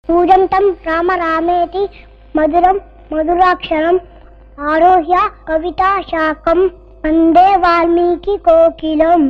కూజంతం రామ రామేతి మధురం మధురాక్షరం ఆరోహ్య కవితా శాకం వందే వాల్మీకి కోకిలం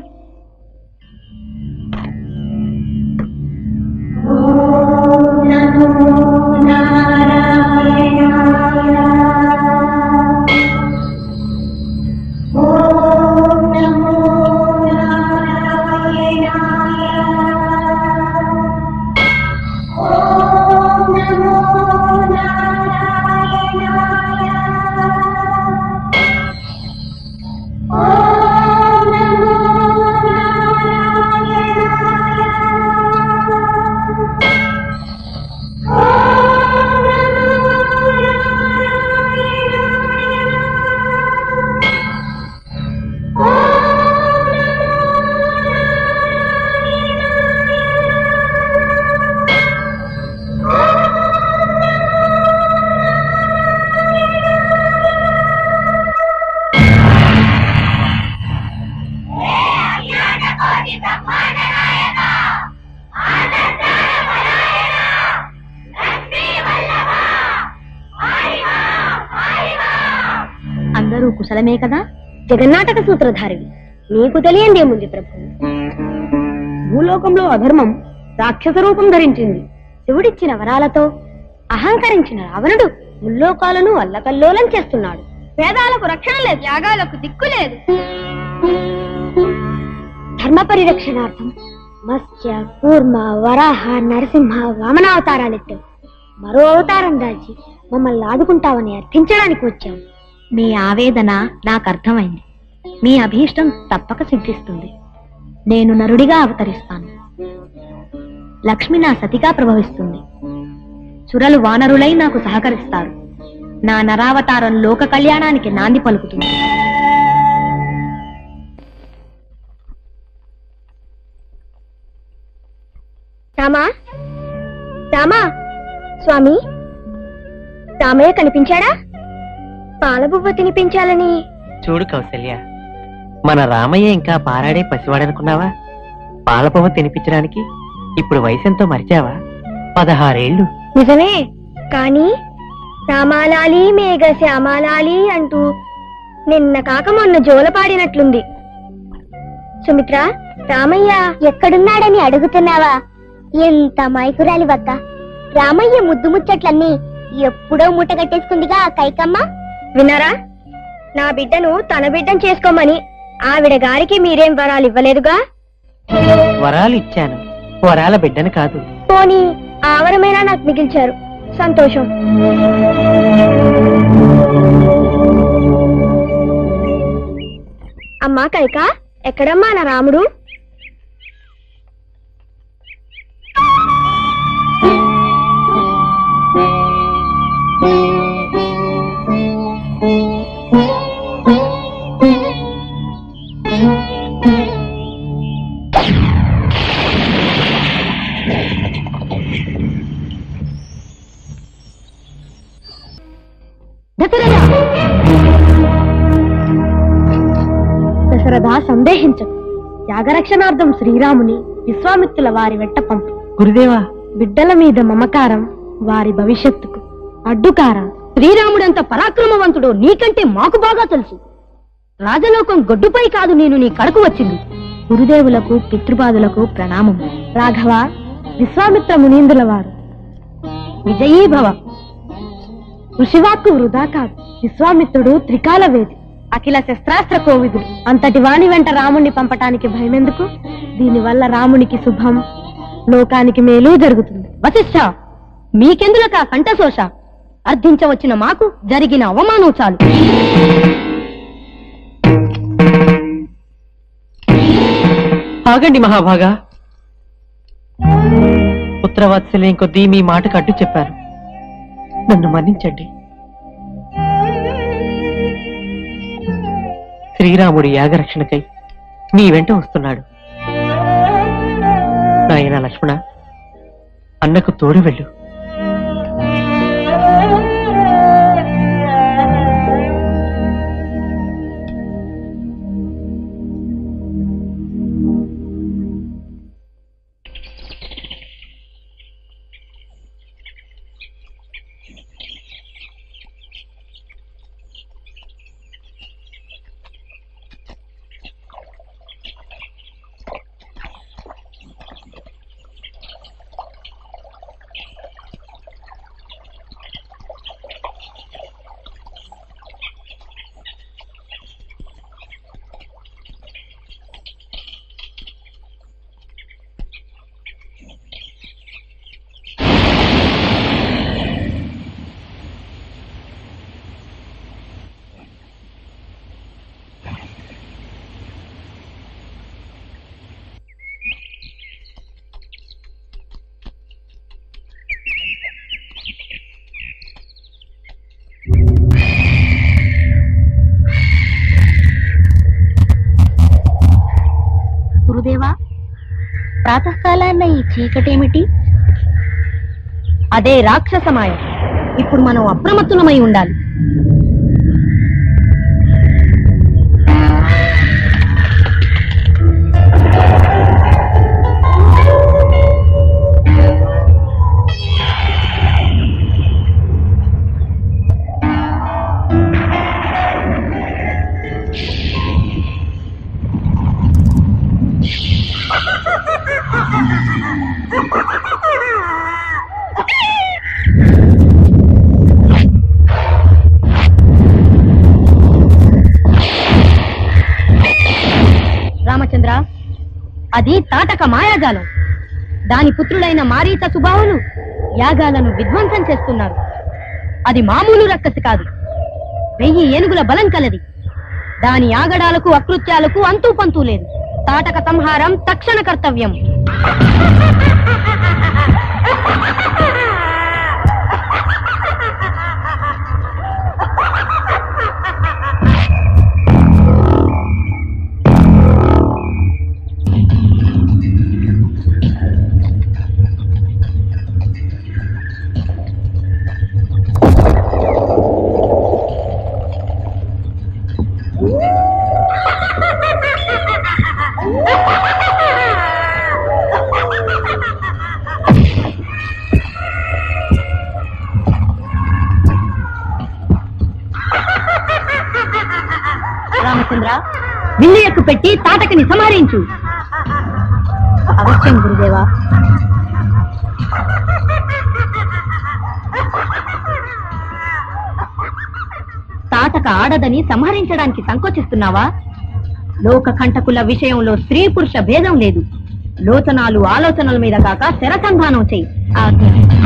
అందరూ కుశలమే కదా జగన్నాటక సూత్రధారివి నీకు తెలియందేముంది ప్రభు భూలోకంలో అధర్మం రాక్షస రూపం ధరించింది శివుడిచ్చిన వరాలతో అహంకరించిన రావణుడు ముల్లోకాలను అల్లకల్లోలం చేస్తున్నాడు వేదాలకు రక్షణ లేదు యాగాలకు దిక్కు లేదు ధర్మ పరిరక్షణార్థం మత్స్య కూర్మ వరాహ నరసింహ వామనావతారాలెత్తావు మరో అవతారం దాల్చి మమ్మల్ని ఆదుకుంటావని అర్థించడానికి వచ్చాం మీ ఆవేదన నాకు అర్థమైంది మీ అభీష్టం తప్పక సిద్ధిస్తుంది నేను నరుడిగా అవతరిస్తాను లక్ష్మి నా సతిగా ప్రభవిస్తుంది సురలు వానరులై నాకు సహకరిస్తారు నా నరావతారం లోక కళ్యాణానికి నాంది పలుకుతుంది రామా రామా స్వామి రామయ్య కనిపించాడా పాలబువ్వ తినిపించాలని చూడు కౌసల్య మన రామయ్య ఇంకా పారాడే పసివాడనుకున్నావా పాలపొమ్మ తినిపించడానికి ఇప్పుడు వయసెంతో మరిచావా పదహారేళ్లు నిజమే కానీ రామాలాలి మేఘ శ్యామాలాలి అంటూ నిన్న కాక మొన్న జోలపాడినట్లుంది సుమిత్ర రామయ్య ఎక్కడున్నాడని అడుగుతున్నావా ఎంత మైకురాలి వక్క రామయ్య ముద్దు ముచ్చట్లన్నీ ఎప్పుడో మూట కట్టేసుకుందిగా ఆ కైకమ్మ విన్నారా నా బిడ్డను తన బిడ్డను చేసుకోమని ఆవిడ గారికి మీరేం వరాలు ఇవ్వలేదుగా వరాలు ఇచ్చాను వరాల బిడ్డను కాదు పోనీ ఆవరమైనా నాకు మిగిల్చారు సంతోషం అమ్మా కైక ఎక్కడమ్మా నా రాముడు దశరథ దశరథ సందేహించకు యాగరక్షణార్థం శ్రీరాముని విశ్వామిత్రుల వారి వెంట పంపు గురుదేవా బిడ్డల మీద మమకారం వారి భవిష్యత్తుకు అడ్డుకారం శ్రీరాముడంత పరాక్రమవంతుడు నీకంటే మాకు బాగా తెలుసు రాజలోకం గొడ్డుపై కాదు నేను నీ కడకు వచ్చింది గురుదేవులకు పితృపాదులకు ప్రణామం రాఘవ విశ్వామిత్ర మునీంద్రుల వారు విజయీభవ ఋషివాక్కు వృధా కాదు విశ్వామిత్రుడు త్రికాల వేది అఖిల శస్త్రాస్త్ర కోవిదుడు అంతటి వాణి వెంట రాముణ్ణి పంపటానికి భయమెందుకు దీనివల్ల రామునికి శుభం లోకానికి మేలు జరుగుతుంది వశిష్ఠ మీకెందులక కంఠశోష అర్థించవచ్చిన మాకు జరిగిన అవమానం చాలు ఆగండి మహాభాగా పుత్రవాత్సల్యం కొద్దీ మీ మాటకు అడ్డు చెప్పారు నన్ను మన్నించండి శ్రీరాముడి యాగరక్షణకై మీ వెంట వస్తున్నాడు నాయన లక్ష్మణ అన్నకు తోడు వెళ్ళు ప్రాతకాలాన్న ఈ చీకటేమిటి అదే రాక్షసమాయం ఇప్పుడు మనం అప్రమత్తులమై ఉండాలి రామచంద్ర అది తాటక మాయాజాలం దాని పుత్రులైన మారీత సుబాహులు యాగాలను విధ్వంసం చేస్తున్నారు అది మామూలు రక్కసి కాదు వెయ్యి ఏనుగుల బలం కలది దాని ఆగడాలకు అకృత్యాలకు అంతూ పంతూ లేదు తాటక సంహారం తక్షణ కర్తవ్యం రామచంద్ర విల్లు ఎక్కు పెట్టి తాటకని సంహరించు అవశ్యం గురుదేవా తాటక ఆడదని సంహరించడానికి సంకోచిస్తున్నావా లోక కంటకుల విషయంలో స్త్రీ పురుష భేదం లేదు లోచనాలు ఆలోచనల మీద కాక శరసంధానం చెయ్యి ఆజ్ఞ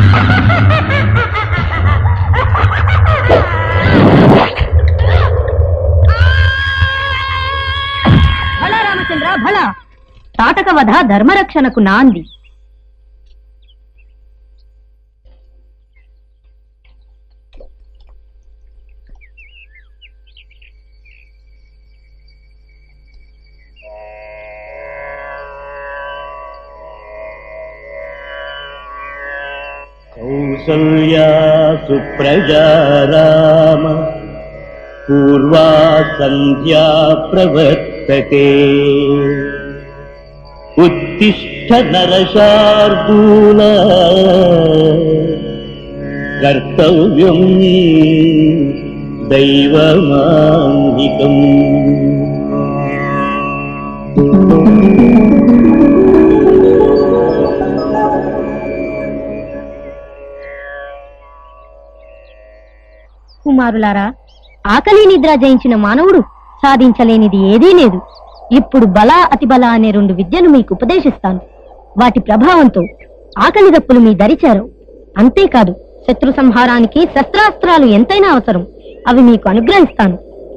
భళ రామచంద్ర భళ తాటక వధ ధర్మరక్షణకు నాంది कौसल्या सुप्रजा राम पूर्वा सन्ध्या प्रवर्तते उत्तिष्ठ नरशार्दूल कर्तव्यम् दैवमान्धिकम् కుమారులారా ఆకలి నిద్ర జయించిన మానవుడు సాధించలేనిది ఏదీ లేదు ఇప్పుడు బల అతిబల అనే రెండు విద్యలు మీకు ఉపదేశిస్తాను వాటి ప్రభావంతో ఆకలి దప్పులు మీ దరిచారు అంతేకాదు శత్రు సంహారానికి శస్త్రాస్త్రాలు ఎంతైనా అవసరం అవి మీకు అనుగ్రహిస్తాను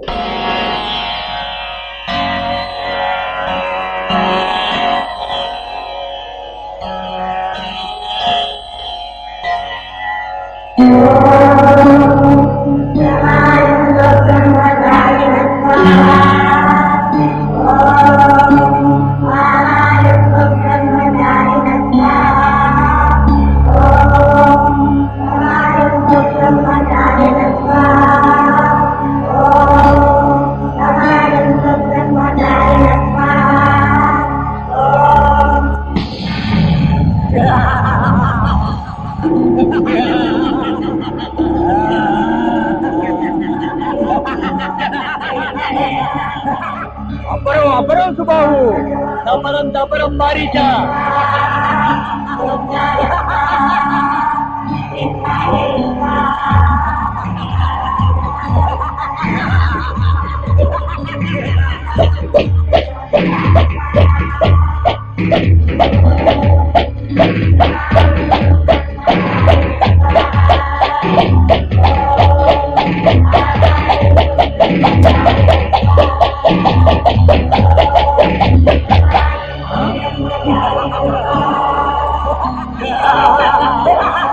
అపరం అపరం సుబాహు దపరం దపరం మారీచ ఆ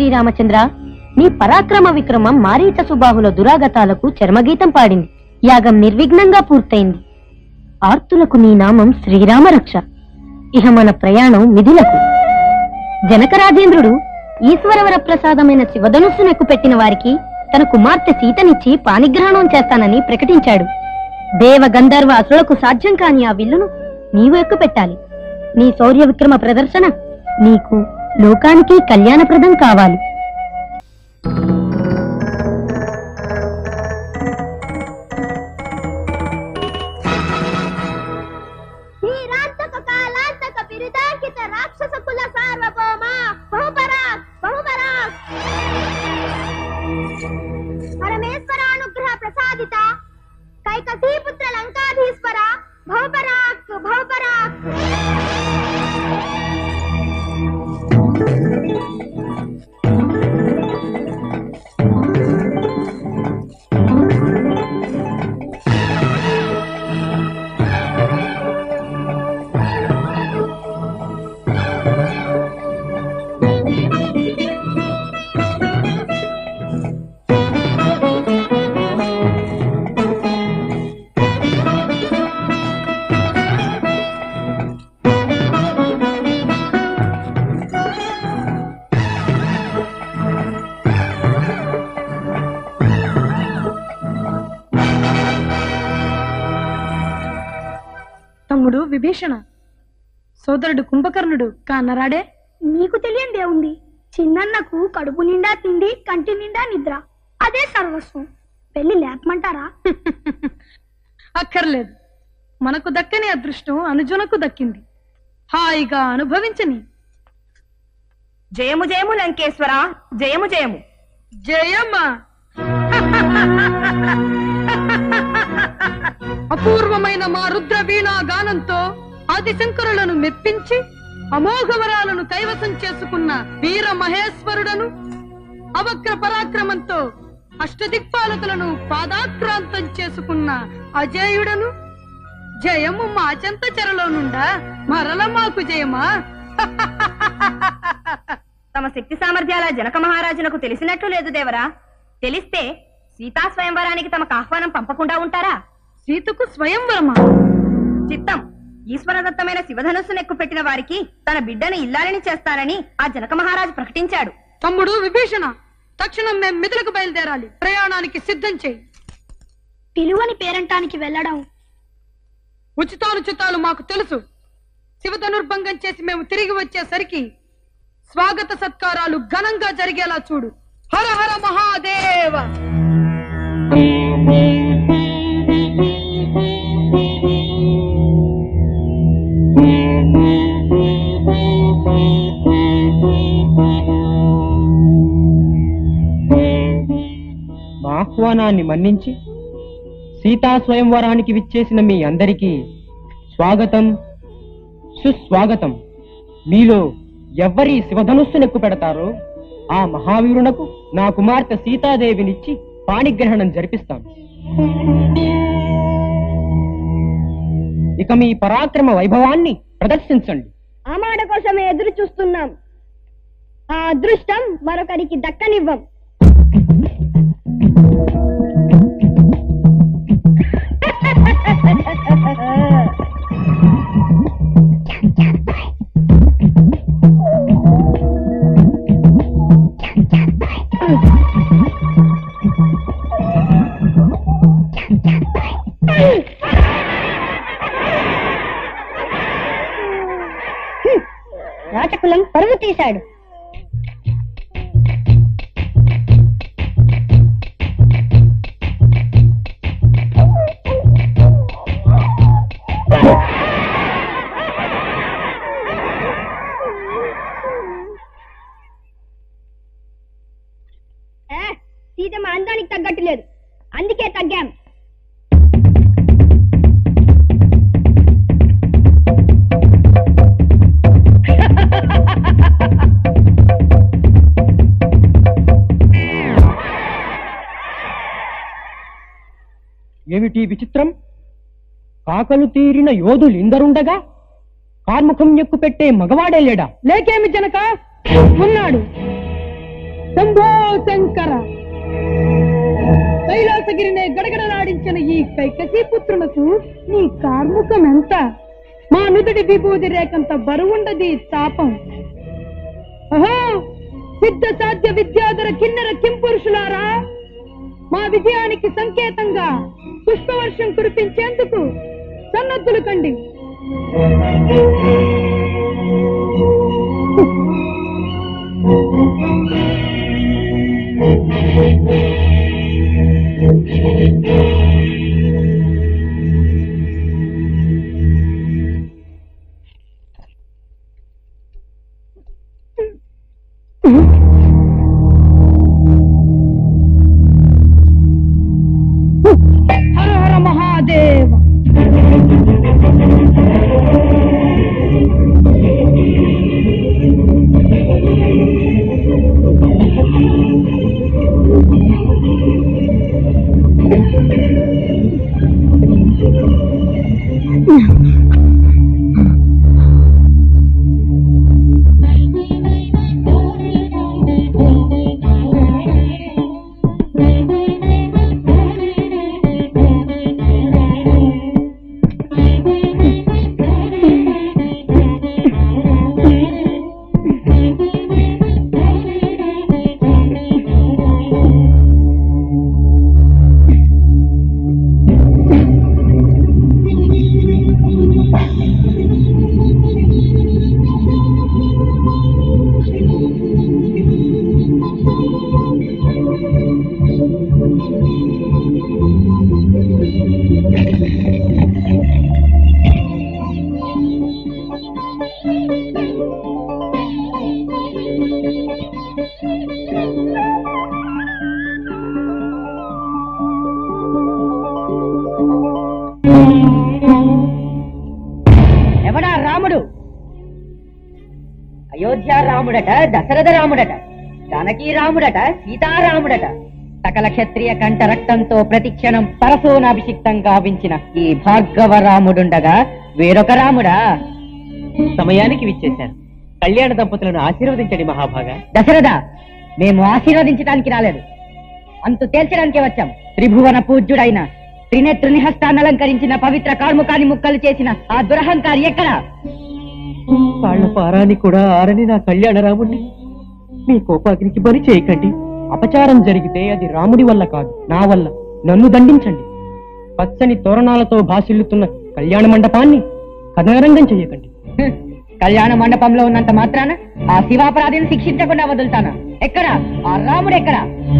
శ్రీరామచంద్ర నీ పరాక్రమ విక్రమం మారీచ సుబాహుల దురాగతాలకు చర్మగీతం పాడింది యాగం నిర్విఘ్నంగా పూర్తయింది ఆర్తులకు నీ నామం శ్రీరామ రక్ష ఇహ మన ప్రయాణం మిథిలకు జనక రాజేంద్రుడు ఈశ్వరవర ప్రసాదమైన శివధనుస్సును ఎక్కుపెట్టిన వారికి తన కుమార్తె సీతనిచ్చి పానిగ్రహణం చేస్తానని ప్రకటించాడు దేవ గంధర్వ అసులకు సాధ్యం కాని ఆ విల్లును నీవు ఎక్కుపెట్టాలి నీ శౌర్య విక్రమ ప్రదర్శన నీకు లోకానికి కళ్యాణప్రదం కావాలి శ్రీరాంతక కాలాంతక బిరుదాంకిత రాక్షస కుల సార్వభౌమ బహుపరాక్ బహుపరాక్ పరమేశ్వరానుగ్రహ ప్రసాదిత కైకసీ పుత్ర లంకాధీశ్వర బహుపరాక్ బహుపరాక్ తమ్ముడు విభీషణ సోదరుడు కుంభకర్ణుడు కానరాడే నీకు తెలియందే ఉంది చిన్నన్నకు కడుపు నిండా తిండి కంటి నిండా నిద్ర అదే సర్వస్వం పెళ్లి లేపమంటారా అక్కర్లేదు మనకు దక్కని అదృష్టం అనుజునకు దక్కింది హాయిగా అనుభవించని జయము జయము లంకేశ్వర జయము జయము జయమ్మా అపూర్వమైన మా రుద్ర వీణా గానంతో ఆదిశంకరులను మెప్పించి అమోఘవరాలను కైవసం చేసుకున్న వీర మహేశ్వరుడను అవక్ర పరాక్రమంతో అష్టదిక్పాలకులను పాదాక్రాంతం చేసుకున్న అజేయుడను జయము మా చెంత చెరలో నుండా మరల మాకు జయమా తమ శక్తి సామర్థ్యాల జనక మహారాజునకు తెలిసినట్లు లేదు దేవరా తెలిస్తే సీతా స్వయంవరానికి తమకు ఆహ్వానం పంపకుండా ఉంటారా సీతకు స్వయంవరమా చిత్తం ఈశ్వరదత్తమైన శివధనుస్సును ఎక్కుపెట్టిన వారికి తన బిడ్డను ఇల్లాలని చేస్తానని ఆ జనక మహారాజు ప్రకటించాడు తమ్ముడు విభీషణ తక్షణం మేం మిథులకు బయలుదేరాలి ప్రయాణానికి సిద్ధం చేయి పిలువని పేరంటానికి వెళ్ళడం ఉచితానుచితాలు మాకు తెలుసు శివధనుర్భంగం చేసి మేము తిరిగి వచ్చేసరికి స్వాగత సత్కారాలు ఘనంగా జరిగేలా చూడు హర హర మహాదేవ మా ఆహ్వానాన్ని మన్నించి సీతా స్వయంవరానికి విచ్చేసిన మీ అందరికీ స్వాగతం సుస్వాగతం మీలో ఎవ్వరి శివధనుస్సునెక్కు పెడతారో ఆ మహావీరునకు నా కుమార్తె సీతాదేవినిచ్చి పాణిగ్రహణం జరిపిస్తాను ఇక మీ పరాక్రమ వైభవాన్ని ప్రదర్శించండి ఆ మాట కోసమే ఎదురు చూస్తున్నాం ఆ అదృష్టం మరొకరికి దక్కనివ్వం రాచకులం పరుగు తీశాడు సీత మా అందానికి తగ్గట్టు లేదు అందుకే తగ్గాం ఏమిటి విచిత్రం కాకలు తీరిన యోధులిందరుండగా కార్ముఖం ఎక్కు పెట్టే మగవాడే లేడా లేకేమి జనక ఉన్నాడు శంభో శంకర కైలాసగిరినే గడగడలాడించిన ఈ కైకసీ పుత్రులకు నీ కార్ముకం ఎంత మా నుదుటి విభూది రేకంత బరువుండది తాపం అహో సిద్ధ సాధ్య విద్యాధర కిన్నెర కింపురుషులారా మా విజయానికి సంకేతంగా పుష్పవర్షం కురిపించేందుకు సన్నద్ధులు కండి హర హర మహాదేవ ఎవడా రాముడు అయోధ్య రాముడట దశరథ రాముడట జానకీ రాముడట సీతారాముడట సకల క్షత్రియ కంఠ రక్తంతో ప్రతిక్షణం పరశోనాభిషిక్తం గావించిన ఈ భార్గవ రాముడుండగా వేరొక రాముడా సమయానికి విచ్చేశారు కళ్యాణ దంపతులను ఆశీర్వదించండి మహాభాగా దశరథ మేము ఆశీర్వదించడానికి రాలేదు అంతు తేల్చడానికే వచ్చాం త్రిభువన పూజ్యుడైన త్రినేత్రుని హస్తాన్ని అలంకరించిన పవిత్ర కార్ముకాన్ని ముక్కలు చేసిన ఆ దురహంకారి ఎక్కడా కాళ్ల పారాని కూడా ఆరని నా కళ్యాణ రాముణ్ణి మీ కోపాగ్నికి బలి చేయకండి అపచారం జరిగితే అది రాముడి వల్ల కాదు నా వల్ల నన్ను దండించండి పచ్చని తోరణాలతో భాసిల్లుతున్న కళ్యాణ మండపాన్ని కథనరంగం చెయ్యకండి హ్మ్. కళ్యాణ మండపంలో ఉన్నంత మాత్రాన ఆ శివాపరాధిని శిక్షించకుండా వదులుతానా ఎక్కడ ఆ రాముడు ఎక్కడ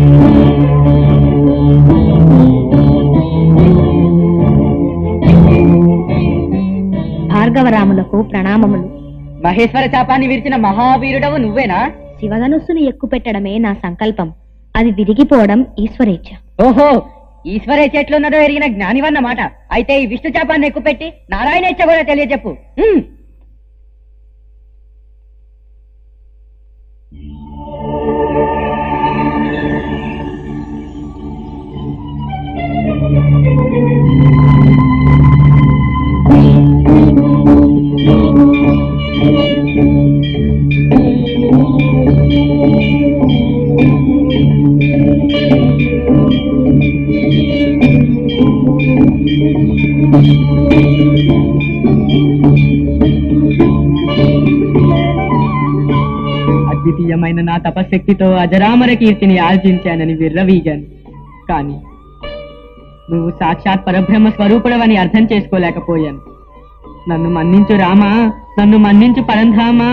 భార్గవరాములకు ప్రణామములు మహేశ్వర శాపాన్ని విరిచిన మహావీరుడవు నువ్వేనా శివధనుస్సును ఎక్కుపెట్టడమే నా సంకల్పం అది విరిగిపోవడం ఈశ్వరేచ్ఛ ఓహో ఈశ్వరే చెట్లున్నదో ఎరిగిన జ్ఞానివన్నమాట అయితే ఈ విష్ణు శాపాన్ని ఎక్కుపెట్టి నారాయణేచ్ఛ కూడా తెలియజెప్పు హ్మ్. అద్వితీయమైన నా తపశక్తితో అజరామర కీర్తిని ఆర్జించానని విర్రవీగాను కానీ నువ్వు సాక్షాత్ పరబ్రహ్మ స్వరూపుడవని అర్థం చేసుకోలేకపోయాను నన్ను మన్నించు రామా నన్ను మన్నించు పరంధామా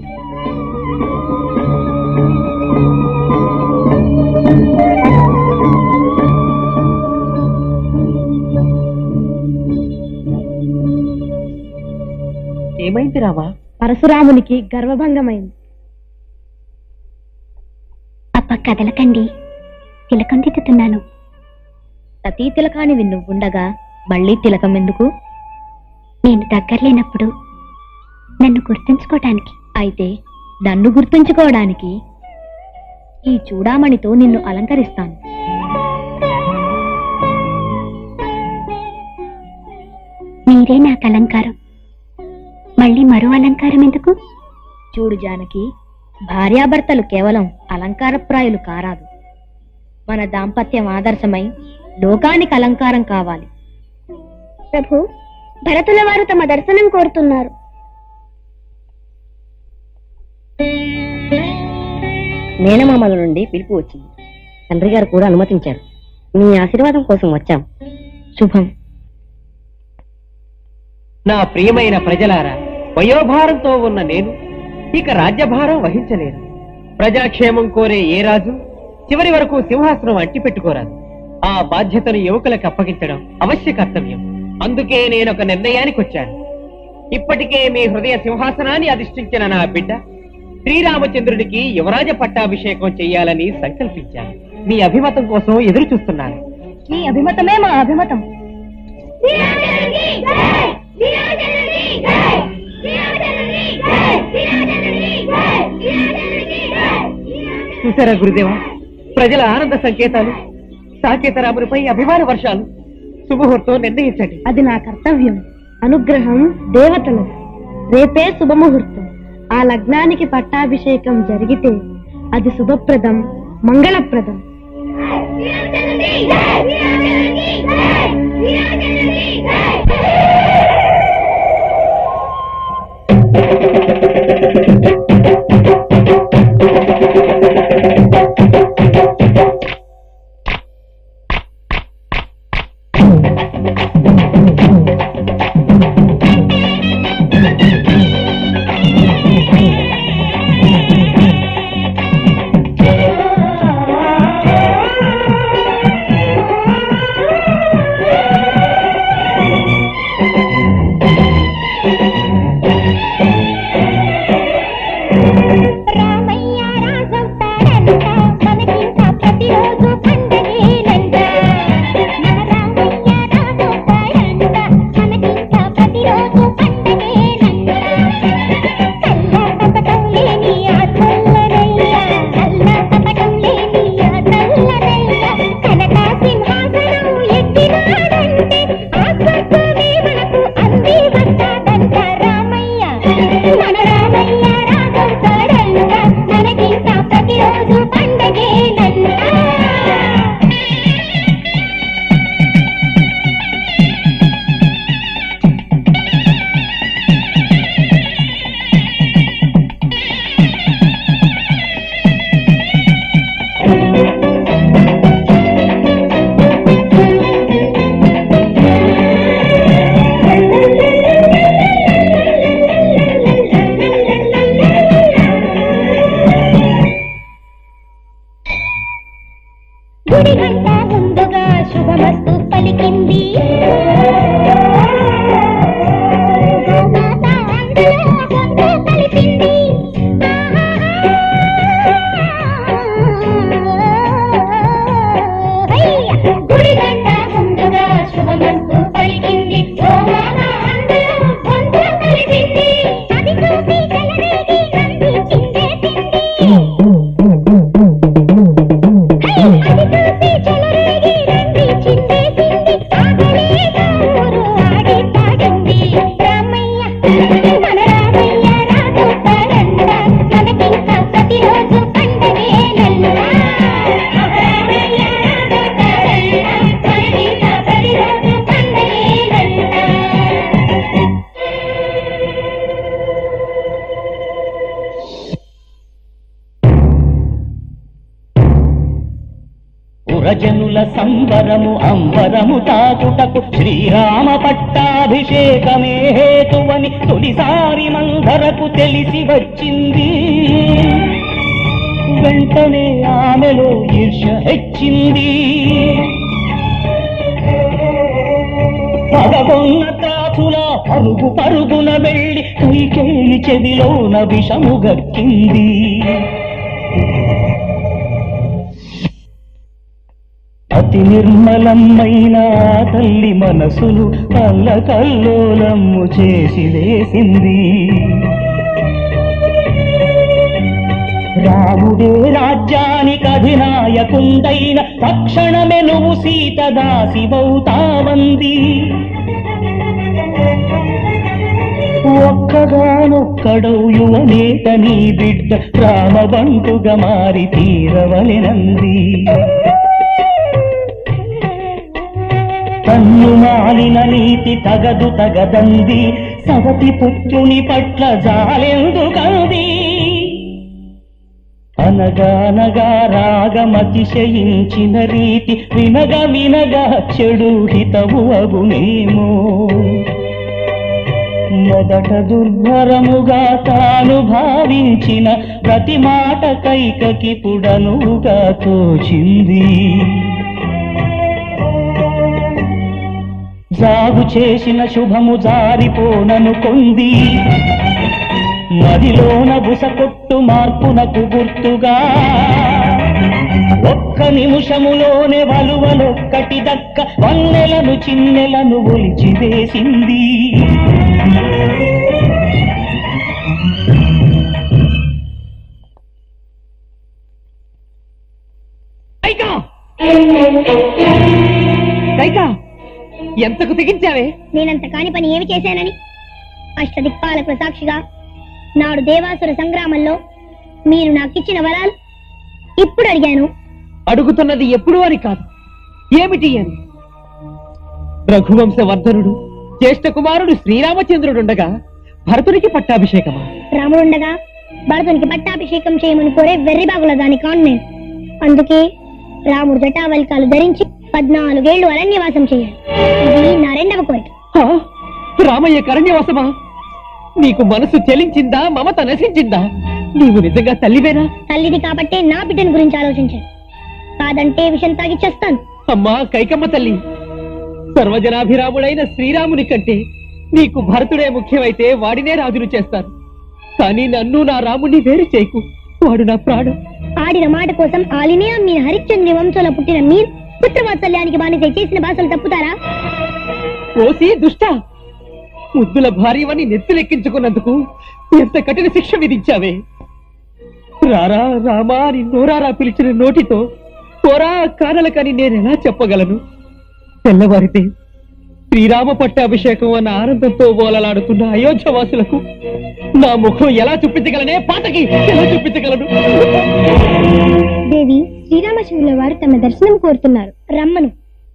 ఏమైంది రామా పరశురామునికి గర్వభంగమైంది అప్ప కదలకండి తిలకం దిద్దుతున్నాను సతీ తిలకానివి నువ్వుండగా మళ్ళీ తిలకం ఎందుకు నేను దగ్గరలేనప్పుడు నన్ను గుర్తుంచుకోవటానికి అయితే నన్ను గుర్తుంచుకోవడానికి ఈ చూడామణితో నిన్ను అలంకరిస్తాను మీరే నాకు అలంకారం మళ్ళీ మరో అలంకారం ఎందుకు చూడు జానకి భార్యాభర్తలు కేవలం అలంకారప్రాయులు కారాదు మన దాంపత్యం ఆదర్శమై లోకానికి అలంకారం కావాలి ప్రభు భరతుల వారు తమ దర్శనం కోరుతున్నారు మేనమామల నుండి పిలుపు వచ్చింది తండ్రి గారు కూడా అనుమతించారు మీ ఆశీర్వాదం కోసం వచ్చాం శుభం నా ప్రియమైన ప్రజలారా వయోభారంతో ఉన్న నేను ఇక రాజ్యభారం వహించలేను ప్రజాక్షేమం కోరే ఏ రాజు చివరి వరకు సింహాసనం అంటి పెట్టుకోరాదు ఆ బాధ్యతను యువకులకు అప్పగించడం అవశ్య కర్తవ్యం అందుకే నేను ఒక నిర్ణయానికి వచ్చాను ఇప్పటికే మీ హృదయ సింహాసనాన్ని అధిష్ఠించిన నా బిడ్డ శ్రీరామచంద్రుడికి యువరాజ పట్టాభిషేకం చెయ్యాలని సంకల్పించాను మీ అభిమతం కోసం ఎదురు చూస్తున్నాను నీ అభిమతమే మా అభిమతం చూసారా గురుదేవా ప్రజల ఆనంద సంకేతాలు సాకేతరామునిపై అభిమాన వర్షాలు శుభముహూర్తం నిర్ణయించండి అది నా కర్తవ్యం అనుగ్రహం దేవతలది రేపే శుభముహూర్తం ఆ లగ్నానికి పట్టాభిషేకం జరిగితే అది శుభప్రదం మంగళప్రదం రామయ్య రాజవుతాడంట మనకింత ప్రతిరోజు పండగేనంట మన రామయ్య రాజవుతాడంట మనకింత ప్రతిరోజు పండగేనంట కల్లా కపటం లేని ఆ చల్లనయ్య కల్లా కపటం లేని ఆ చల్లనయ్య కనక సింహాసనం ఎక్కినాడంటే ఆ స్వర్గమే మనకు అంది వస్తాడంట రామయ్య మన రామయ్య రాజవుతాడంట మనకింత ప్రతిరోజు పండగేనంట గుడి గంట ముందుగా శుభమస్తు పలికింది గోమాత అందులో గొంతు కలిపింది. హయ్య! గుడి గంట ముందుగా శుభమస్తు పలికింది గోమాత అందులో గొంతు కలిపింది. అది చూసి చెలరేగి నంది చిందేసింది. అది చూసి చెలరేగి రండి చిందేసింది ఆగలేక ఊరు ఆడి పాడింది రామయ్య మన రామయ్య రాజవుతాడంట మనకింక ప్రతిరోజు పండగేనంట రామయ్య రాజవుతాడంట మనకింక ప్రతిరోజు పండగేనంట పురజనుల సంబరము అంబరము తాకుటకు శ్రీరామ పట్టాభిషేకమే హేతువని తొలిసారి మందరకు తెలిసి వచ్చింది వెంటనే ఆమెలో ఈర్ష హెచ్చింది పదగొన్న త్రాచుల పరుగు పరుగున వెళ్ళి కైకేలి చెవిలోన విషము గక్కింది అతి నిర్మలమైన ఆ తల్లి మనసులు అల్లకల్లోలమ్ము చేసి వేసింది రాముడే రాజ్యానికి అధినాయకుండైన తక్షణమే నువ్వు సీత దాసివవుతావంది ఒక్కగాను ఒక్కడవు యువనేట నీ బిడ్డ రామబంటుగా మారి తీరవలెనంది తన్ను మాలిన నీతి తగదు తగదంది సవతి పుత్రుని పట్ల జాలెందుకంది అనగానగా రాగమతిశయించిన రీతి వినగ వినగా చెడు హితవు అగునేమో మొదట దుర్భరముగా తాను భావించిన ప్రతి మాట కైకకి పుడనుగా తోచింది జాగు చేసిన శుభము జారిపోనను కొంది మదిలోన బుసకొట్టు మార్పునకు గుర్తుగా ఒక్క నిమిషములోనే వలువలొక్కటి దక్క వన్నెలను చిన్నెలను ఒలిచి వేసింది కైకా కైకా ఎంతకు తెగించావే నేనంత కాని పని ఏమి చేశానని అష్టదిక్పాలకు సాక్షిగా నాడు దేవాసుర సంగ్రామంలో మీరు నాకిచ్చిన వరాలు ఇప్పుడు అడిగాను అడుగుతున్నది ఎప్పుడు అని కాదు ఏమిటి అని రఘువంశ వర్ధనుడు జ్యేష్ఠ కుమారుడు శ్రీరామచంద్రుడుండగా భరతునికి పట్టాభిషేకమా రాముడుండగా భరతునికి పట్టాభిషేకం చేయమని కోరే వెర్రిబాగుల దాని కాను నేను అందుకే రాముడు జటావల్కాలు ధరించి పద్నాలుగేళ్లు అరణ్యవాసం చేయాలి ఇది నా రెండవ కోరిక హా? రామయ్య కరణ్యవాసమా నీకు మనసు చెలించిందా మమత నశించిందా నీవు నిజంగా తల్లివేనా తల్లిది కాబట్టే నా బిడ్డను గురించి ఆలోచించాను కాదంటే విషం తాగి చేస్తాను అమ్మా కైకమ్మ తల్లి సర్వజనాభిరాముడైన శ్రీరాముని కంటే నీకు భరతుడే ముఖ్యమైతే వాడినే రాజును చేస్తారు కానీ నన్ను నా రాముని వేరు చేయకు వాడు నా ప్రాణం ఆడిన మాట కోసం ఆలినే అమ్మిన హరిశ్చంద్రి వంశంలో పుట్టిన మీరు పుత్రవాత్సల్యానికి బానిస చేసిన భాషలు తప్పుతారా ఓసి దుష్ట ముద్దుల భార్యవని నెత్తులెక్కించుకున్నందుకు ఎంత కఠిన శిక్ష విధించావే రారా రామా అని నోరారా పిలిచిన నోటితో పోరా కానలకని నేనెలా చెప్పగలను తెల్లవారితే శ్రీరామ పట్టాభిషేకం అన్న ఆనందంతో ఓలలాడుతున్న అయోధ్య వాసులకు నా ముఖం ఎలా చూపించగలనే పాతకి ఎలా చూపించగలను దేవి శ్రీరామచంద్రుల వారు తమ దర్శనం కోరుతున్నారు రమ్మను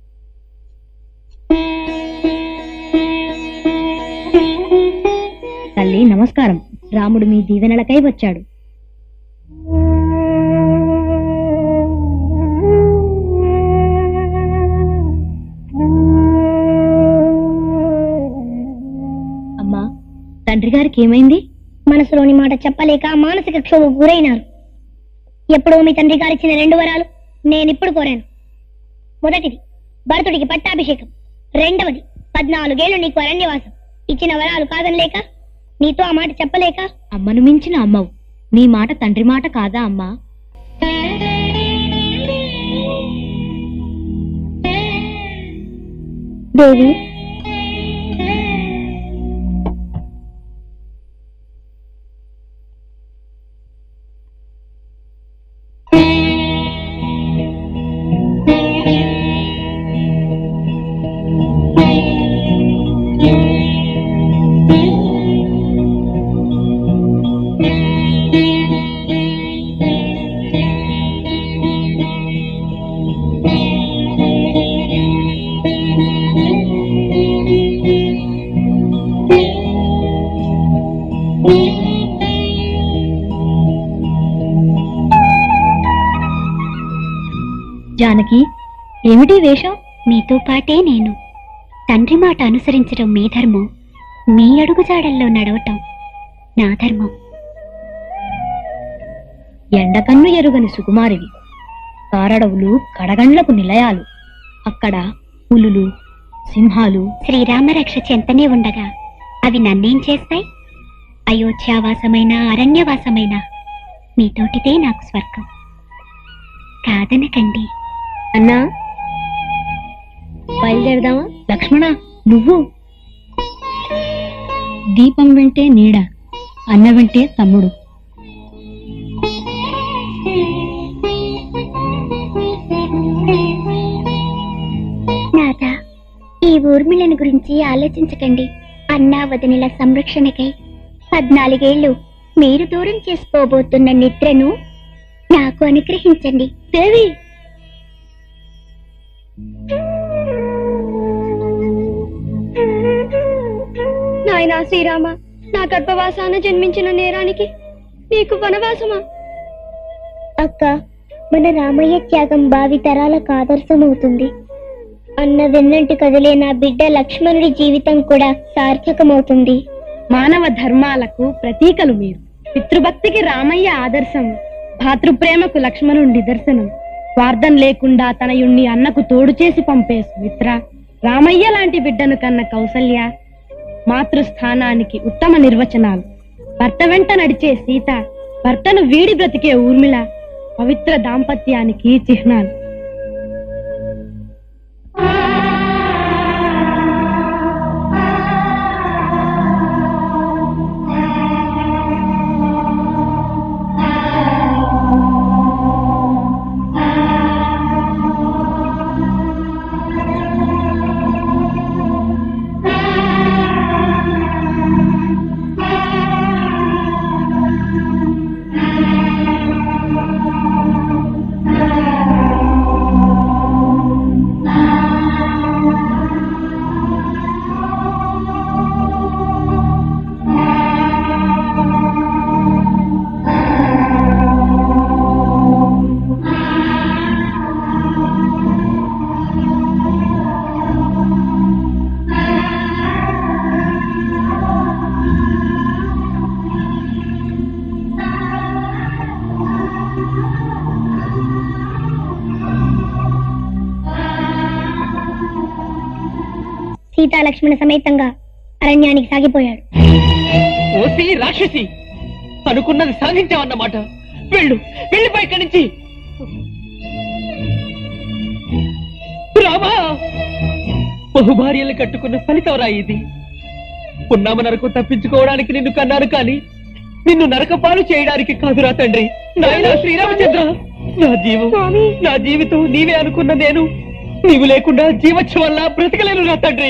తల్లి నమస్కారం రాముడు మీ దీవెనలకై వచ్చాడు అమ్మా తండ్రి గారికి ఏమైంది మనసులోని మాట చెప్పలేక మానసిక క్షోభకు గురైనారు ఎప్పుడో మీ తండ్రి గారు ఇచ్చిన రెండు వరాలు నేనిప్పుడు కోరాను మొదటిది భరతుడికి పట్టాభిషేకం రెండవది పద్నాలుగేళ్లు నీకు అరణ్యవాసం ఇచ్చిన వరాలు కాదనలేక నీతో ఆ మాట చెప్పలేక అమ్మను మించిన అమ్మవు నీ మాట తండ్రి మాట కాదా అమ్మా దేవి జానకి ఏమిటి వేషం మీతో పాటే నేను తండ్రి మాట అనుసరించడం మీ ధర్మం మీ అడుగుజాడల్లో నడవటం నా ధర్మం ఎండకన్ను ఎరుగని సుకుమారివి కారడవులు కడగండ్లకు నిలయాలు అక్కడ పులులు సింహాలు శ్రీరామరక్ష చెంతనే ఉండగా అవి నన్నేం చేస్తాయి అయోధ్యావాసమైన అరణ్యవాసమైన మీతోటిదే నాకు స్వర్గం కాదనకండి అన్నా బయలుదేరదామా లక్ష్మణ నువ్వు దీపం వెంటే నీడ అన్న వెంటే తమ్ముడు నాదా ఈ ఊర్మిళను గురించి ఆలోచించకండి అన్నా వదినల సంరక్షణకై పద్నాలుగేళ్లు మీరు దూరం చేసుకోబోతున్న నిద్రను నాకు అనుగ్రహించండి దేవి నాయనా శ్రీరామ నా గర్భవాసాన జన్మించిన నేరానికి నీకు వనవాసమా అక్క మన రామయ్య త్యాగం భావి తరాలకు ఆదర్శమవుతుంది అన్న వెన్నంటి కదిలే నా బిడ్డ లక్ష్మణుడి జీవితం కూడా సార్థకమవుతుంది మానవ ధర్మాలకు ప్రతీకలు మీరు పితృభక్తికి రామయ్య ఆదర్శం భాతృప్రేమకు లక్ష్మణుడి నిదర్శనం స్వార్థం లేకుండా తనయుణ్ణి అన్నకు తోడు చేసి పంపే సుమిత్ర రామయ్య లాంటి బిడ్డను కన్న కౌసల్య మాతృస్థానానికి ఉత్తమ నిర్వచనాలు భర్త వెంట నడిచే సీత భర్తను వీడి బ్రతికే ఊర్మిళ పవిత్ర దాంపత్యానికి చిహ్నాలు సీతా లక్ష్మణ సమేతంగా అరణ్యానికి సాగిపోయాడు ఓసి రాక్షసి అనుకున్నది సాధించావన్నమాట వెళ్ళు వెళ్ళిపోయి ఇక్కడి నుంచి రామా బహుభార్యలు కట్టుకున్న ఫలితం రా ఇది పున్నామ నరకు తప్పించుకోవడానికి నిన్ను కన్నాను కానీ నిన్ను నరకపాలు చేయడానికి కాదురా తండ్రి నాయనా శ్రీరామచంద్ర నా జీవం నా జీవితం నీవే అనుకున్న నేను నీవు లేకుండా జీవోత్సవల్లా బ్రతకలేను నా తండ్రి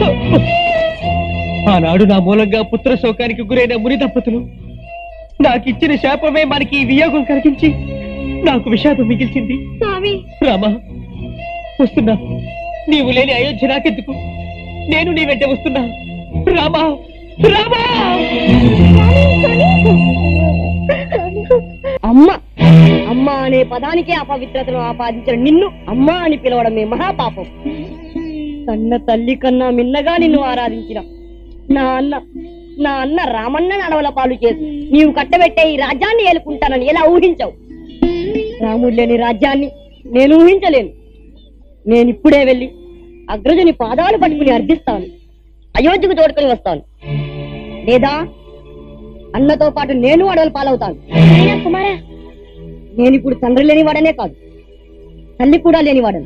ఆనాడు నా మూలంగా పుత్ర శోకానికి గురైన ముని దంపతులు నాకిచ్చిన శాపమే మనకి ఈ వియోగం కలిగించి నాకు విషాదం మిగిల్చింది రామా వస్తున్నా నీవు లేని అయోధ్య నాకెందుకు నేను నీ వెంట వస్తున్నా రామా రామా అమ్మ అమ్మ అనే పదానికే అపవిత్రతను ఆపాదించిన నిన్ను అమ్మ అని పిలవడమే మహాపాపం కన్న తల్లి కన్నా మిన్నగా నిన్ను ఆరాధించిన నా అన్న నా అన్న రామన్న నడవల పాలు చేసి నీవు కట్టబెట్టే ఈ రాజ్యాన్ని ఏలుకుంటానని ఎలా ఊహించావు రాముడు లేని రాజ్యాన్ని నేను ఊహించలేను నేను ఇప్పుడే వెళ్ళి అగ్రజుని పాదాలు పట్టుకుని అర్థిస్తాను అయోధ్యకు తోడుకొని వస్తాను లేదా అన్నతో పాటు నేను అడవుల పాలవుతాను కుమారా నేను ఇప్పుడు తండ్రి లేని వాడనే కాదు తల్లి కూడా లేని వాడను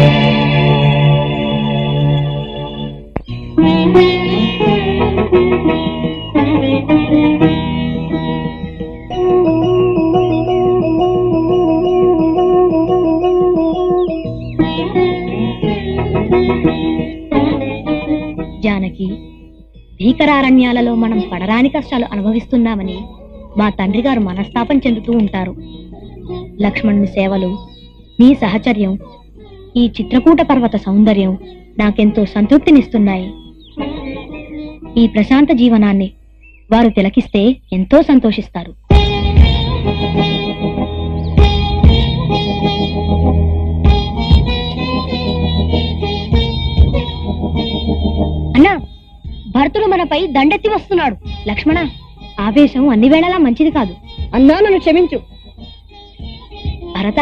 జానకి భీకరారణ్యాలలో మనం పడరాని కష్టాలు అనుభవిస్తున్నామని మా తండ్రి గారు మనస్తాపం చెందుతూ ఉంటారు లక్ష్మణుని సేవలు నీ సహచర్యం ఈ చిత్రకూట పర్వత సౌందర్యం నాకెంతో సంతృప్తినిస్తున్నాయి ఈ ప్రశాంత జీవనాన్ని వారు తిలకిస్తే ఎంతో సంతోషిస్తారు అన్నా భరతుడు మనపై దండెత్తి వస్తున్నాడు లక్ష్మణ ఆవేశం అన్ని వేళలా మంచిది కాదు అన్నా నన్ను క్షమించు భరత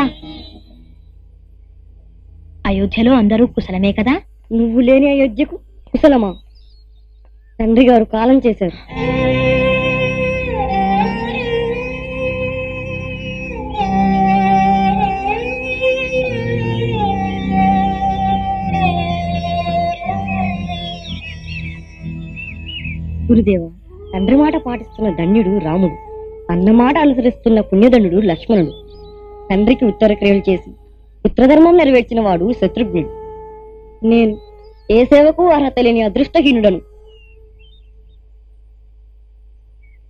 అయోధ్యలో అందరూ కుశలమే కదా నువ్వు లేని అయోధ్యకు కుశలమా తండ్రి గారు కాలం చేశారు గురుదేవ తండ్రి మాట పాటిస్తున్న ధన్యుడు రాముడు అన్న మాట అనుసరిస్తున్న పుణ్యధనుడు లక్ష్మణుడు తండ్రికి ఉత్తర క్రియలు చేసి పుత్రధర్మం నెరవేర్చిన వాడు శత్రుఘ్నుడు నేను ఏ సేవకు అర్హత లేని అదృష్టహీనుడను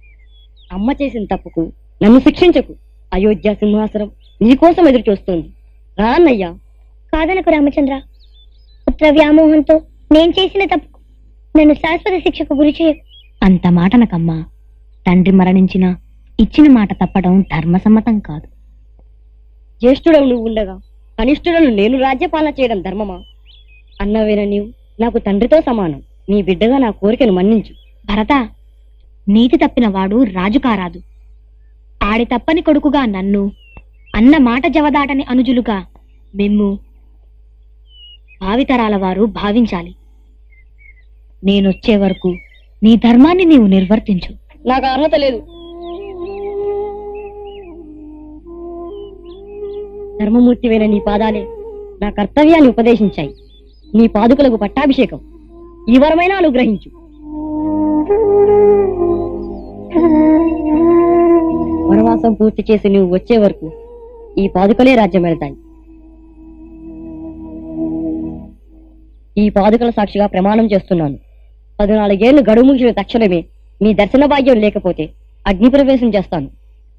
అమ్మ చేసిన తప్పుకు నన్ను శిక్షించకు అయోధ్య సింహాసనం నీకోసం ఎదురు చూస్తుంది రా అన్నయ్యా కాదనకు రామచంద్ర పుత్ర వ్యామోహంతో నేను చేసిన తప్పు నన్ను శాశ్వత శిక్షకు గురి చేయకు అంత మాటనకమ్మా తండ్రి మరణించినా ఇచ్చిన మాట తప్పడం ధర్మసమ్మతం కాదు జ్యేష్ఠుడవు నువ్వు ఉండగా కనిష్ఠుడను నేను రాజ్యపాలన చేయడం ధర్మమా అన్నవేన నీవు నాకు తండ్రితో సమానం నీ బిడ్డగా నా కోరికను మన్నించు భరత నీతి తప్పిన వాడు రాజు కారాదు ఆడి తప్పని కొడుకుగా నన్ను అన్న మాట జవదాటని అనుజులుగా మిమ్ము భావితరాల వారు భావించాలి నేనొచ్చే వరకు నీ ధర్మాన్ని నీవు నిర్వర్తించు నాకు అర్హత లేదు ధర్మమూర్తివైన నీ పాదాలే నా కర్తవ్యాన్ని ఉపదేశించాయి నీ పాదుకులకు పట్టాభిషేకం ఈ వరమైనా అనుగ్రహించు వనవాసం పూర్తి చేసి నువ్వు వచ్చే వరకు ఈ పాదుకలే రాజ్యం వెళ్తాయి ఈ పాదుకల సాక్షిగా ప్రమాణం చేస్తున్నాను పద్నాలుగేళ్లు గడువు ముగిసిన తక్షణమే నీ దర్శన భాగ్యం లేకపోతే అగ్ని ప్రవేశం చేస్తాను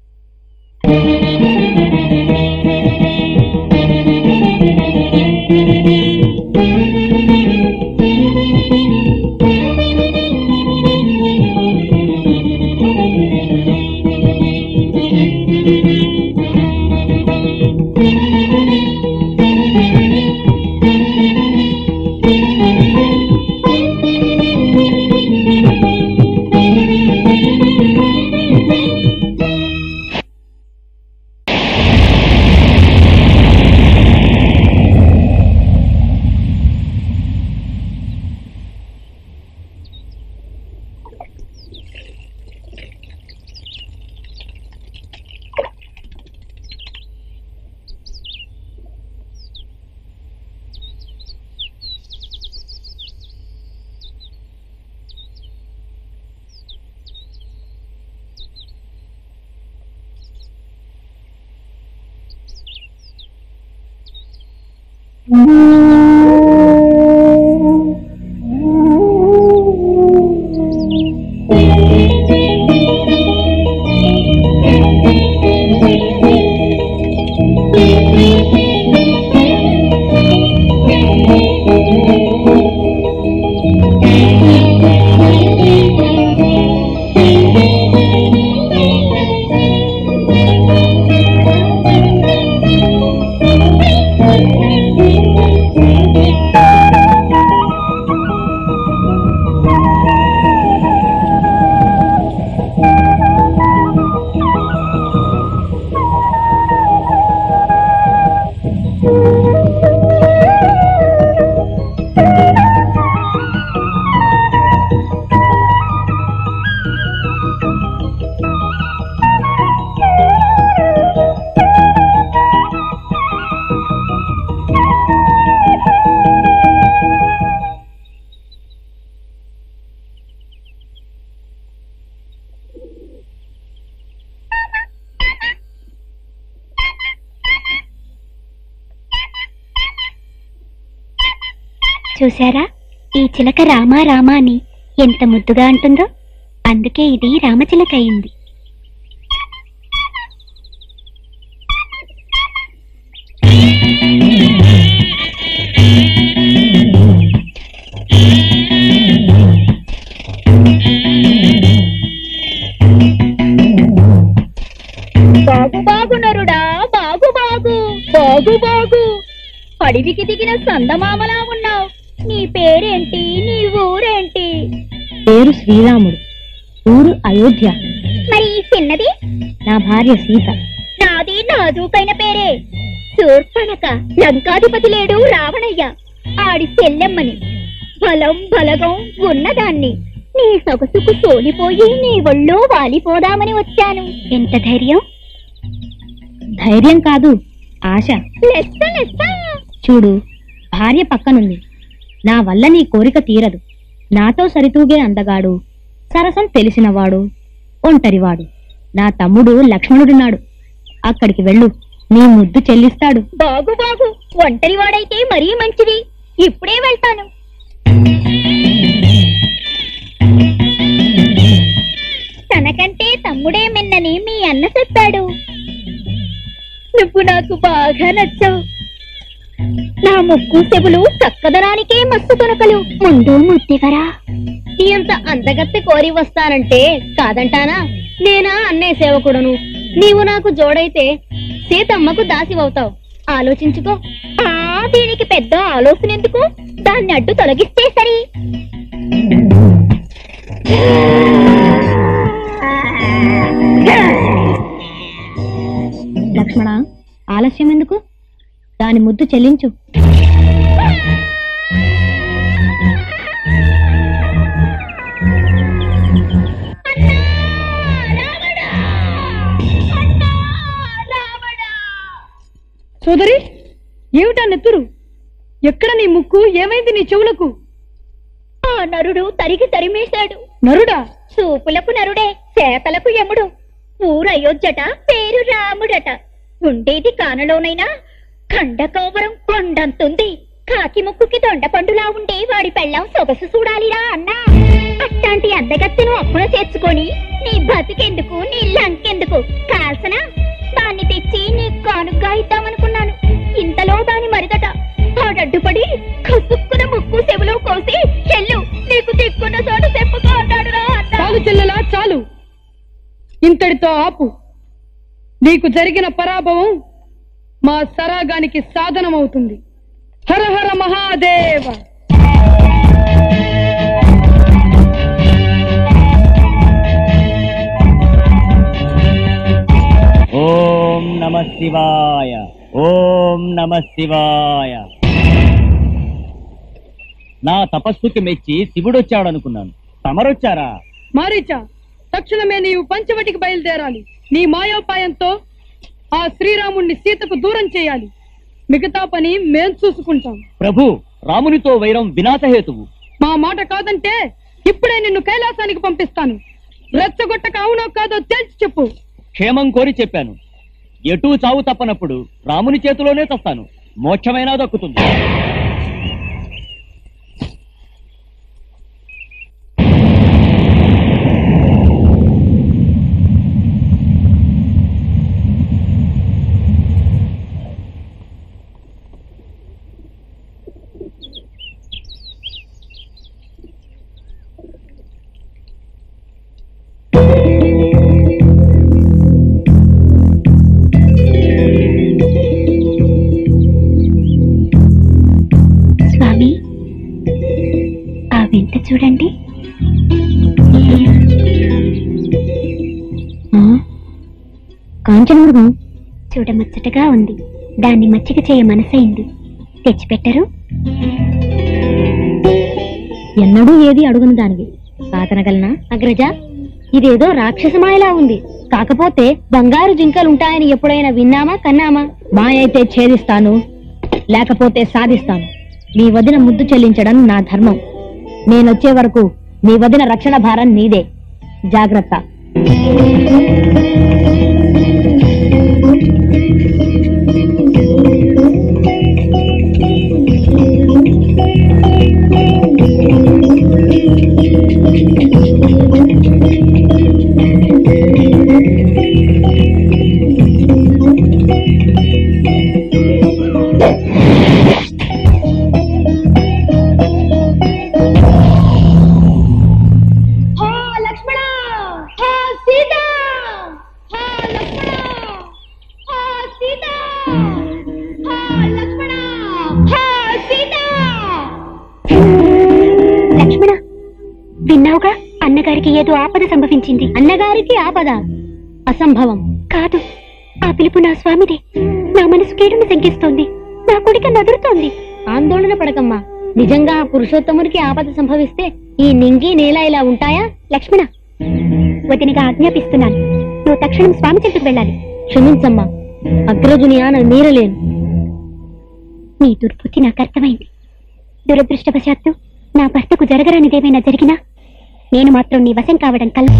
చూశారా ఈ చిలక రామా రామా అని ఎంత ముద్దుగా అంటుందో అందుకే ఇది రామచిలక అయింది బాగు బాగు నరుడా బాగు బాగు బాగు బాగు అడవికి దిగిన సందమామలా ఉన్నావు నీ పేరేంటి నీ ఊరేంటి పేరు శ్రీరాముడు ఊరు అయోధ్య మరి ఈ చిన్నది నా భార్య సీత నాది నాజూకైన పేరే శూర్పణక లంకాధిపతి లేడు రావణయ్య ఆడి చెల్లెమ్మని బలం బలగం ఉన్నదాన్ని నీ సొగసుకు సోలిపోయి నీ ఒళ్ళో వాలిపోదామని వచ్చాను ఎంత ధైర్యం ధైర్యం కాదు ఆశ లెస్స లెస్స చూడు భార్య పక్కనుంది నా వల్ల నీ కోరిక తీరదు నాతో సరితూగే అందగాడు సరసం తెలిసినవాడు ఒంటరివాడు నా తమ్ముడు లక్ష్మణుడున్నాడు అక్కడికి వెళ్ళు నీ ముద్దు చెల్లిస్తాడు బాగు బాగు ఒంటరి వాడైతే మరీ మంచిది ఇప్పుడే వెళ్తాను తనక అన్నకంటే తమ్ముడే మిన్నని మీ అన్న చెప్పాడు నువ్వు నాకు బాగా నచ్చావు నా ముక్కు చెవులు చక్కదనానికే మస్తు కొనకలు ముందు ముద్దివరా నీ అంత అందగత్తె కోరి వస్తానంటే కాదంటానా నేనా అన్నే సేవకుడను నీవు నాకు జోడైతే సీతమ్మకు దాసివవుతావు ఆలోచించుకో ఆ దీనికి పెద్ద ఆలోచన ఎందుకు దాన్ని అడ్డు తొలగిస్తే సరి లక్ష్మణ ఆలస్యం ఎందుకు దాని ముద్దు చెల్లించు సోదరి ఏమిటా నెత్తురు ఎక్కడ నీ ముక్కు ఏమైంది నీ చెవులకు ఆ నరుడు తరిగి తరిమేశాడు నరుడా చూపులకు నరుడే చేతలకు యముడు ఊరు అయోధ్యట పేరు రాముడట ఉండేది కానలోనైనా ఖండకోవరం కొండంతుంది కాకి ముక్కుకి దొండపండులా ఉండే వాడి పెళ్ళం సొగసు చూడాలిరా అన్నా అట్లాంటి అందగత్తెను అప్పున చేర్చుకొని నీ బతికెందుకు నీ లంకెందుకు కాల్సన దాన్ని తెచ్చి నీ కానుగ్గా ఇద్దామనుకున్నాను ఇంతలో దాని మరిదట వాడడ్డుపడి కసుక్కున ముక్కు చెవులో కోసి చెల్లు నీకు దిక్కున్న చోటు చెప్పుకో అన్నాడు రా అన్నా. చాలు చెల్లెలా చాలు ఇంతటితో ఆపు నీకు జరిగిన పరాభవం మా సరాగానికి సాధనమవుతుంది హర హర మహాదేవ ఓం నమ శివాయ ఓం నమ శివాయ నా తపస్సుకి మెచ్చి శివుడొచ్చాడు అనుకున్నాను తమరొచ్చారా మారీచా తక్షణమే నీవు పంచవటికి బయలుదేరాలి నీ మాయోపాయంతో ఆ శ్రీరాముణ్ణి సీతకు దూరం చేయాలి మిగతా పని మేం చూసుకుంటాం ప్రభు రామునితో వైరం వినాశహేతువు మా మాట కాదంటే ఇప్పుడే నిన్ను కైలాసానికి పంపిస్తాను రెచ్చగొట్టక అవునో కాదో తేల్చి చెప్పు క్షేమం కోరి చెప్పాను ఎటూ చావు తప్పనప్పుడు రాముని చేతిలోనే చస్తాను మోక్షమైనా దక్కుతుంది స్వామి ఆ వింత చూడండి కాంచనమృగం చూడముచ్చటగా ఉంది దాన్ని మచ్చిక చేయ మనసైంది తెచ్చిపెట్టరు ఎన్నడూ ఏది అడుగును దానివి కాదనగలనా అగ్రజ ఇదేదో రాక్షసమాయలా ఉంది కాకపోతే బంగారు జింకలుంటాయని ఎప్పుడైనా విన్నామా కన్నామా మాయైతే ఛేదిస్తాను లేకపోతే సాధిస్తాను మీ వదిన ముద్దు చెల్లించడం నా ధర్మం నేనొచ్చే వరకు మీ వదిన రక్షణ భారం నీదే జాగ్రత్త లక్ష్మణ సీత లక్ష్మణ సీత లక్ష్మణ సీత లక్ష్మణ విన్నావుగా అన్నగారికి ఏదో ఆపద సంభవించింది అన్నగారికి ఆపద అసంభవం కాదు ఆ పిలుపు నా స్వామిదే నా మనసు కీడును శంకిస్తోంది నా కొడిక నదురుతోంది ఆందోళన పడకమ్మా నిజంగా ఆ పురుషోత్తమునికి ఆపద సంభవిస్తే ఈ నింగి నేల ఇలా ఉంటాయా లక్ష్మణ వదినిగా ఆజ్ఞాపిస్తున్నాను నువ్వు తక్షణం స్వామి చెట్టుకు వెళ్ళాలి క్షమించమ్మా అగ్రజుని ఆన మీరలేను నీ దుర్బుద్ధి నాకు అర్థమైంది దురదృష్టవశాత్తు నా భర్తకు జరగరానిదేమైనా జరిగినా నేను మాత్రం నీ వశం కావడం కల్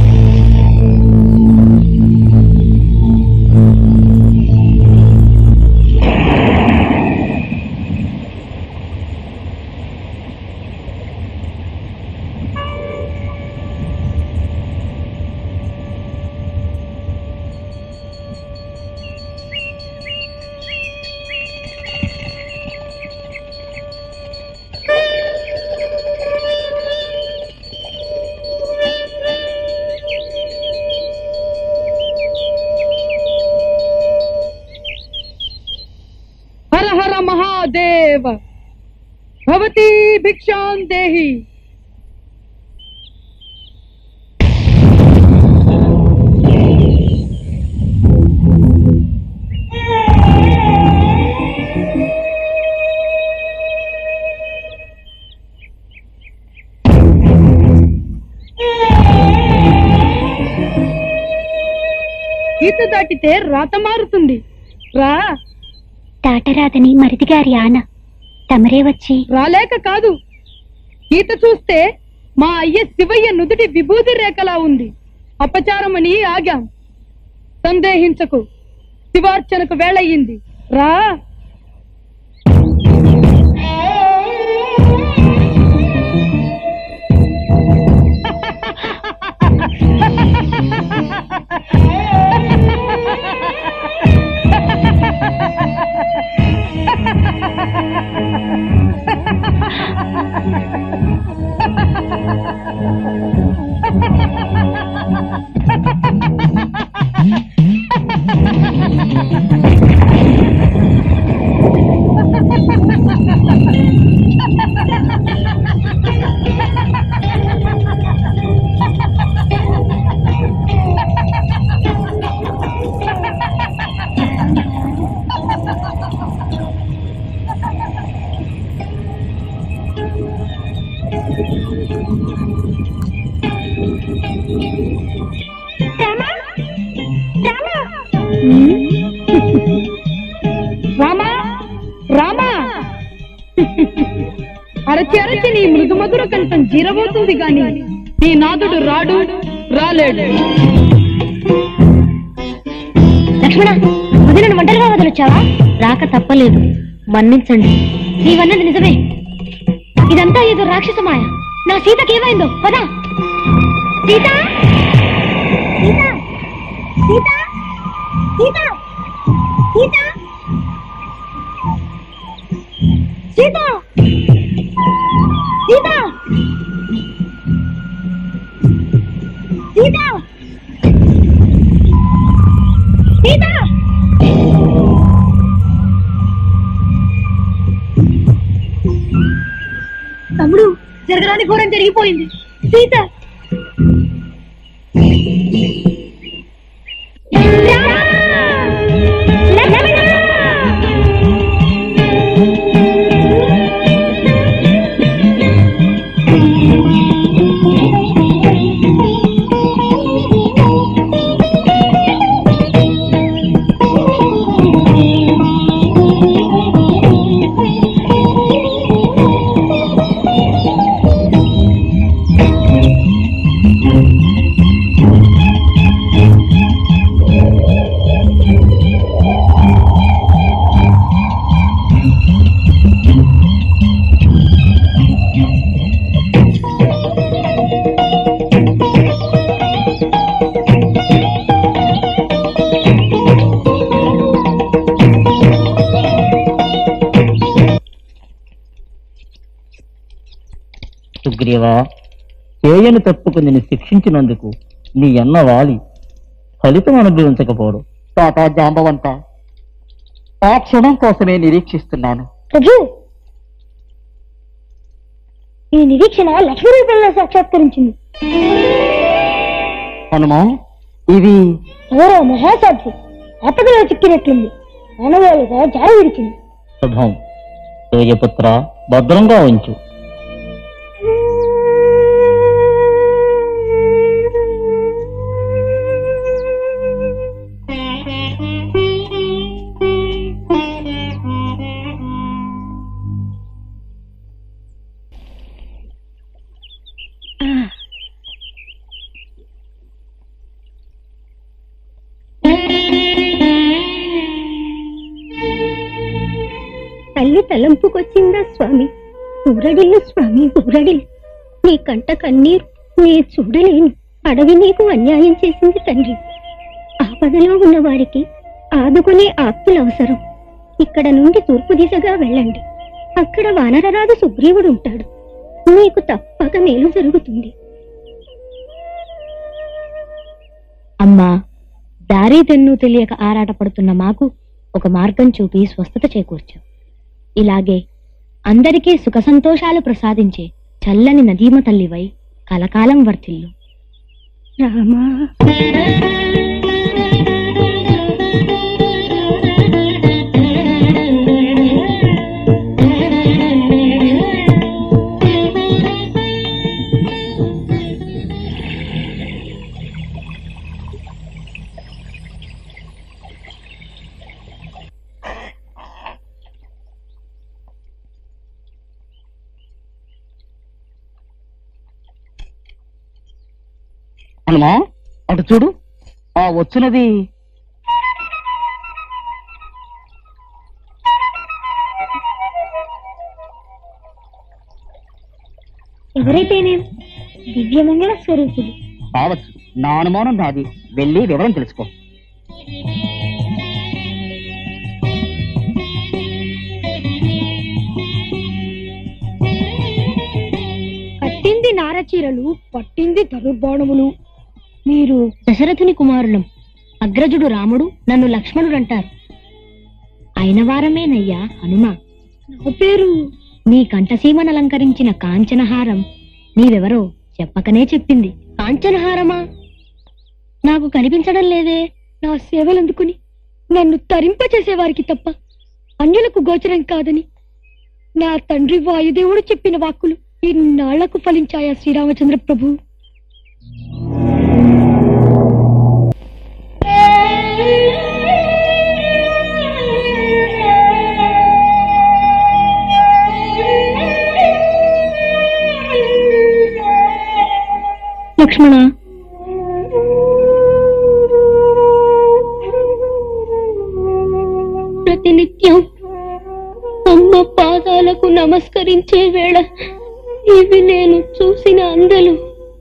మహాదేవ భవతి భిక్షాం దేహి ఈత దాటితే రాత మారుతుంది రా దాటరాదని మరిదిగారి ఆన తమరే వచ్చి రాలేక కాదు ఈత చూస్తే మా అయ్య శివయ్య నుదుటి విభూతి రేఖలా ఉంది అపచారమని ఆగాం సందేహించకు శివార్చనకు వేళయింది రా రామా రామా అరచి అరచి నీ మృదు మధుర కంఠం జీరబోతుంది గాని నీ నాదుడు రాడు రాలేడు లక్ష్మణ వదిలిన ఒంటరిగా వదిలొచ్చావా రాక తప్పలేదు మన్నించండి నీవన్నది నిజమే ఇదంతా ఏదో రాక్షస మాయ నా సీతకి ఏమైందో పదా సీత సీత సీత సీత సీత సీత సీత సీత సీత తమ్ముడు జరగరాని ఘోరం జరిగిపోయింది సీత సుగ్రీవా చేయని తప్పుకు నిన్ను శిక్షించినందుకు నీ అన్న వాలి ఫలితం అనుభవించకపోవడం తాత జాంబవంత ఆ క్షణం కోసమే నిరీక్షిస్తున్నాను ప్రభు ఈ నిరీక్షణ లక్ష్మీ రూపంలో సాక్షాత్కరించింది హనుమా ఇవి ఎవరో మహాసాధ్వి ఆపదలో చిక్కినట్లుంది మానవాళిగా జారి విడిచింది శుభం సూర్యపుత్ర భద్రంగా ఉంచు తల్లి తలంపుకొచ్చిందా స్వామి ఊరడిల్లు స్వామి ఊరడిల్లు నీ కంట కన్నీరు నీ చూడలేను అడవి నీకు అన్యాయం చేసింది తండ్రి ఆపదలో ఉన్న వారికి ఆదుకునే ఆప్తుల అవసరం ఇక్కడ నుండి తూర్పు దిశగా వెళ్ళండి అక్కడ వానరరాజు సుగ్రీవుడు ఉంటాడు నీకు తప్పక మేలు జరుగుతుంది అమ్మా దారి తెన్ను తెలియక ఆరాటపడుతున్న మాకు ఒక మార్గం చూపి స్వస్థత చేకూర్చావు ఇలాగే అందరికీ సుఖ సంతోషాలు ప్రసాదించే చల్లని నదీమ తల్లివై కలకాలం వర్తిల్లు రామా హనుమా అటు చూడు ఆ వచ్చినది ఎవరైతేనేం దివ్యమంగళ స్వరూపుడు కావచ్చు నా అనుమానం నాది వెళ్ళి వివరం తెలుసుకో కట్టింది నారచీరలు పట్టింది ధనుర్బాణములు మీరు దశరథుని కుమారులం అగ్రజుడు రాముడు నన్ను లక్ష్మణుడు అంటారు అయిన వారమేనయ్యా హనుమ నా పేరు నీ కంఠసీమను అలంకరించిన కాంచనహారం నీవెవరో చెప్పకనే చెప్పింది కాంచనహారమా నాకు కనిపించడం లేదే నా సేవలు అందుకుని నన్ను తరింపచేసే వారికి తప్ప అన్యులకు గోచరం కాదని నా తండ్రి వాయుదేవుడు చెప్పిన వాక్కులు ఇన్నాళ్లకు ఫలించాయా శ్రీరామచంద్ర ప్రభు లక్ష్మణ ప్రతినిత్యం అమ్మ పాదాలకు నమస్కరించే వేళ ఇవి నేను చూసిన అందలు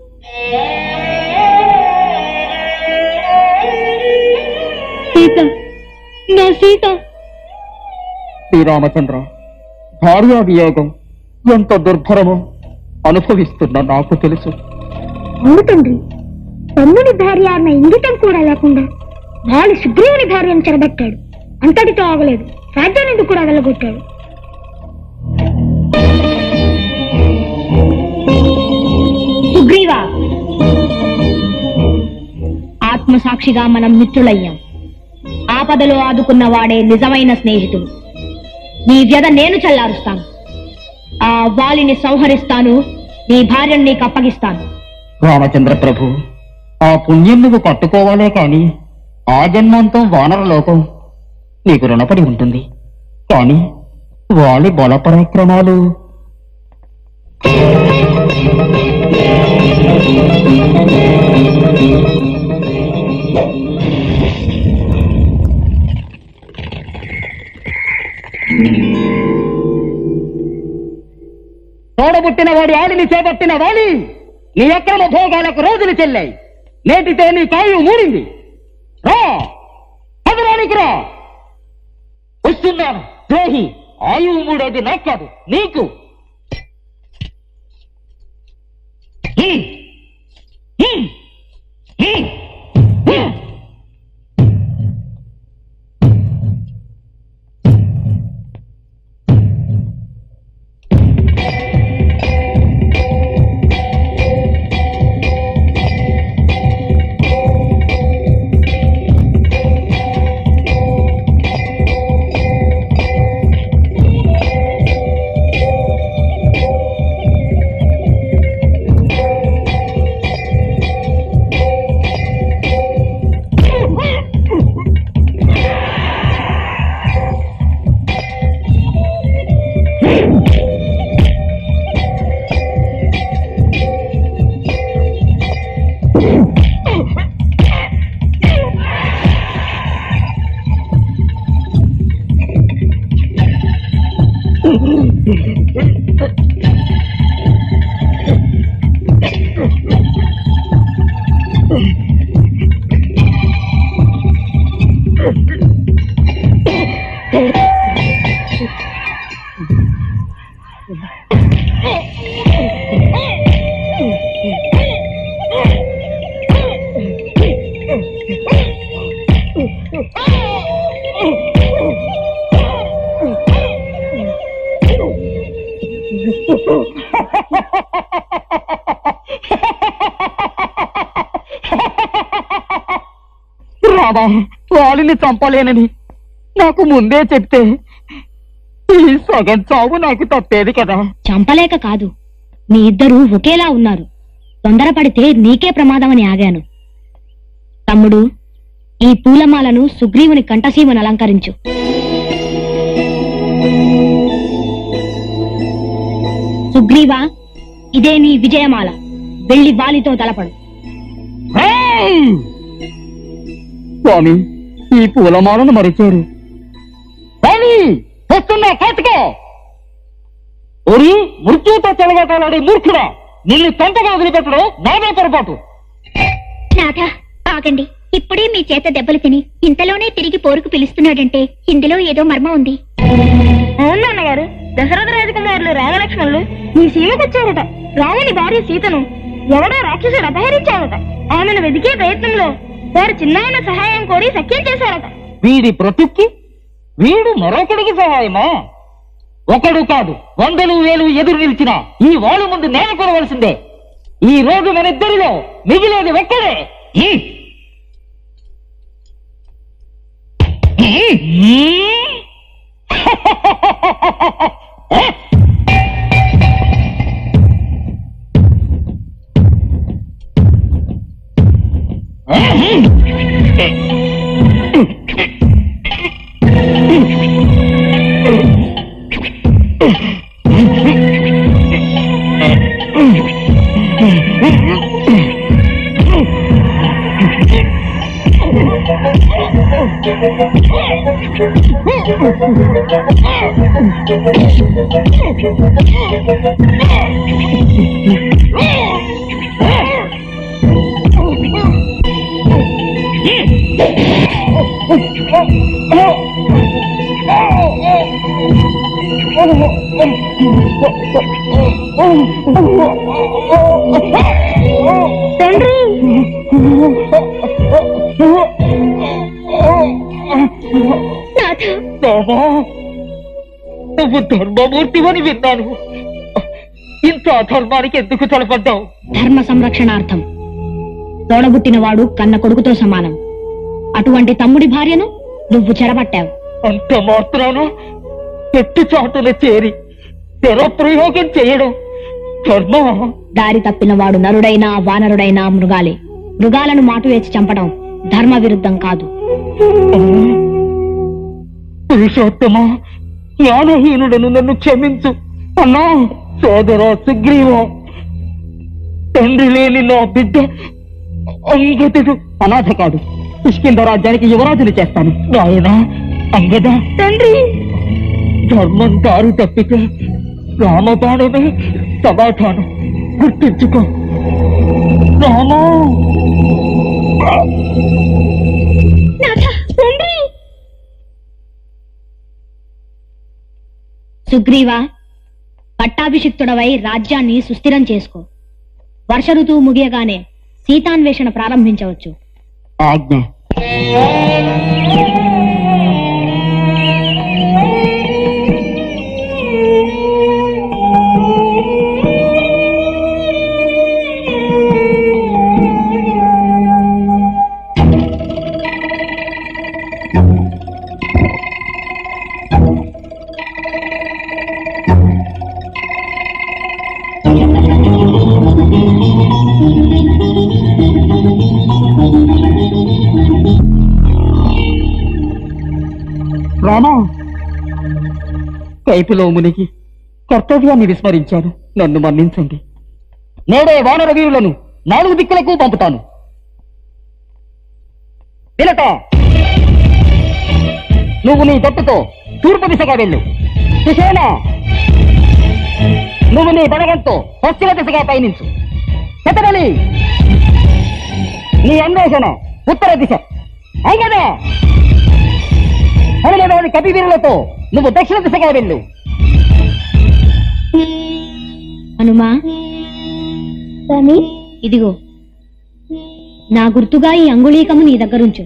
సీత నా సీత శ్రీరామచంద్ర భార్యా వియోగం ఎంత దుర్భరమో అనుభవిస్తున్నా నాకు తెలుసు అవును తండ్రి తమ్ముడి భార్య అన్న ఇంగితం కూడా లేకుండా వాళ్ళు సుగ్రీవుని భార్యను చెరబట్టాడు అంతటితో ఆగలేదు రాజ్యాన్ని కూడా వెళ్ళగొట్టాడు సుగ్రీవా ఆత్మసాక్షిగా మనం మిత్రులయ్యాం ఆపదలో ఆదుకున్న వాడే నిజమైన స్నేహితుడు నీ వ్యధ నేను చల్లారుస్తాను ఆ వాలిని సంహరిస్తాను నీ భార్యను నీకు అప్పగిస్తాను రామచంద్ర ప్రభు ఆ పుణ్యం నువ్వు కట్టుకోవాలే కాని ఆ జన్మాంతం వానర లోకం నీకు రుణపడి ఉంటుంది కాని వాలి బల పరాక్రమాలు తోడబుట్టిన వాడి ఆడిని చేపట్టిన వాలి నీ అక్రమ భోగాలకు రోజులు చెల్లాయి నేటితో నీ కాయు మూడింది రా పదరానికి రా వస్తున్నాను ద్రోహి ఆయువు మూడేది నాకు కాదు నీకు హ్మ్. హ్మ్. హ్మ్. హ్మ్. రావా వాలిని చంపలేనని నాకు ముందే చెప్తే ఈ సగం చావు నాకు తప్పేది కదా చంపలేక కాదు మీ ఇద్దరూ ఒకేలా ఉన్నారు తొందరపడితే నీకే ప్రమాదమని ఆగాను తమ్ముడు ఈ పూలమాలను సుగ్రీవుని కంఠసీమను అలంకరించు సుగ్రీవా ఇదే నీ విజయమాల వెళ్ళి వాలితో తలపడు స్వామి ఈ పూలమాలను మరిచారు స్వామి వస్తున్నా కాటుకో ఒరి మృత్యుతో చెలగాటాలాడే మూర్ఖుడా నిన్ను తొంటగా వదిలిపెట్టడం నాదే పొరపాటు నాథ ఆగండి ఇప్పుడే మీ చేత దెబ్బలు తిని ఇంతలోనే తిరిగి పోరుకు పిలుస్తున్నాడంటే ఇందులో ఏదో మర్మం ఉంది అవును నాన్నగారు దశరథ రాజకుమారులు రామలక్ష్మణులు మీ సీమకొచ్చారట రాముని భార్య సీతను ఎవడో రాక్షసుడు అపహరించారట ఆమెను వెదికే ప్రయత్నంలో వారు చిన్నాయన సహాయం కోరి సఖ్యం చేశారట వీడి బ్రతుక్కి వీడు మరొకడికి సహాయమా ఒకడు కాదు వందలు వేలు ఎదురు నిలిచిన ఈ వాళ్ళ ముందు నేల కొనవలసిందే ఈ రోజు మన ఇద్దరిలో మిగిలేది ఒక్కడే హ్మ్. బాబా నువ్వు ధర్మమూర్తివని విన్నాను ఇంత అధర్మానికి ఎందుకు తలపడ్డావు ధర్మ సంరక్షణార్థం తోడబుట్టినవాడు కన్న కొడుకుతో సమానం అటువంటి తమ్ముడి భార్యను నువ్వు చెరపట్టావు అంత మాత్రాన చెట్టు చాటున చేరి తెర ప్రయోగం చేయడం ధర్మమా దారి తప్పినవాడు నరుడైనా వానరుడైనా మృగాలే మృగాలను మాటు వేసి చంపడం ధర్మ విరుద్ధం కాదు పురుషోత్తమా జ్ఞానహీనుడను నన్ను క్షమించు అన్నా సోదర సుగ్రీవ తండ్రి లేని నా బిడ్డ అంగదుడు అనాథ కాదు పుష్కింద రాజ్యానికి యువరాజుని చేస్తాను నాయన అంగద తండ్రి ధర్మం దారి తప్పితే రామబాణమే సమాధానం గుర్తించుకో రామా సుగ్రీవా పట్టాభిషిక్తుడవై రాజ్యాన్ని సుస్థిరం చేసుకో వర్ష ఋతువు ముగియగానే సీతాన్వేషణ ప్రారంభించవచ్చు ఆజ్ఞ రామా కైపులో మునిగి కర్తవ్యాన్ని విస్మరించాను నన్ను మన్నించండి నేడే వానర వీరులను నాలుగు దిక్కులకు పంపుతాను పిలట నువ్వు నీ తట్టుతో తూర్పు దిశగా వెళ్ళు సుషేణ నువ్వు నీ బలగంతో పశ్చిమ దిశగా పయనించు శతబలి నీ అన్వేషణ ఉత్తర దిశ అయినదా హనుమలోని కపివీరులతో నువ్వు దక్షిణ దిశగా వెళ్ళు హనుమా స్వామి ఇదిగో నా గుర్తుగా ఈ అంగుళీకము నీ దగ్గరుంచు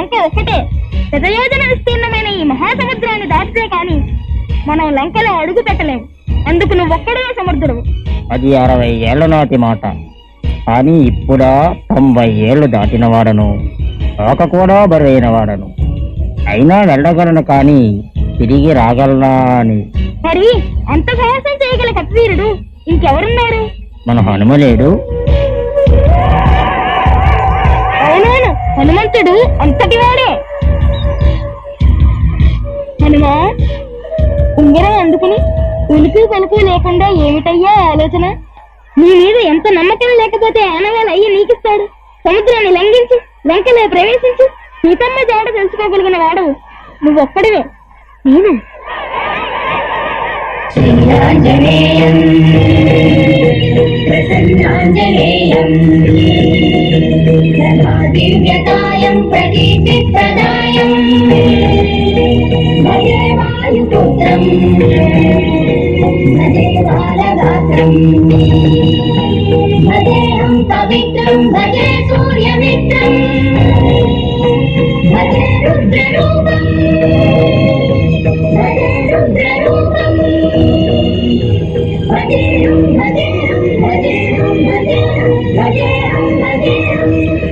లంక ఒక్కటే శతయోజన విస్తీర్ణమైన ఈ మహాసముద్రాన్ని దాటితే కాని మనం లంకలో అడుగు పెట్టలేం అందుకు నువ్వు ఒక్కడే సమర్థుడు అది అరవై ఏళ్ల నాటి మాట కానీ ఇప్పుడా తొంభై ఏళ్లు దాటిన వాడను తోక కూడా బరువైన వాడను అయినా వెళ్ళగలను కానీ తిరిగి రాగలనా అని మరి అంత సాహసం చేయగల కత్వీరుడు ఇంకెవరున్నారు మన హనుమలేడు అవునవును హనుమంతుడు అంతటి వాడే హనుమా ఉంగరం అందుకుని ఉనికి పలుకు లేకుండా ఏమిటయ్యా ఆలోచన నీ మీద ఎంత నమ్మకం లేకపోతే ఆనవాళ్ళు అయ్యి నీకిస్తాడు సముద్రాన్ని లంఘించి లంకలో ప్రవేశించి సీతమ్మ జాడ తెలుసుకోగలిగిన వాడు నువ్వొక్కడివే నేను దివ్యకాయం ప్రదీప్తిప్రదాయం భజే వాయుపుత్రం భజే బాలగాత్రం భజేహం పవిత్రం భజే సూర్యమిత్రం భజే రుద్రరూపం భజే రుద్రరూపం భజేహం భజేహం భజేహం భజేహం భజేహం భజేహం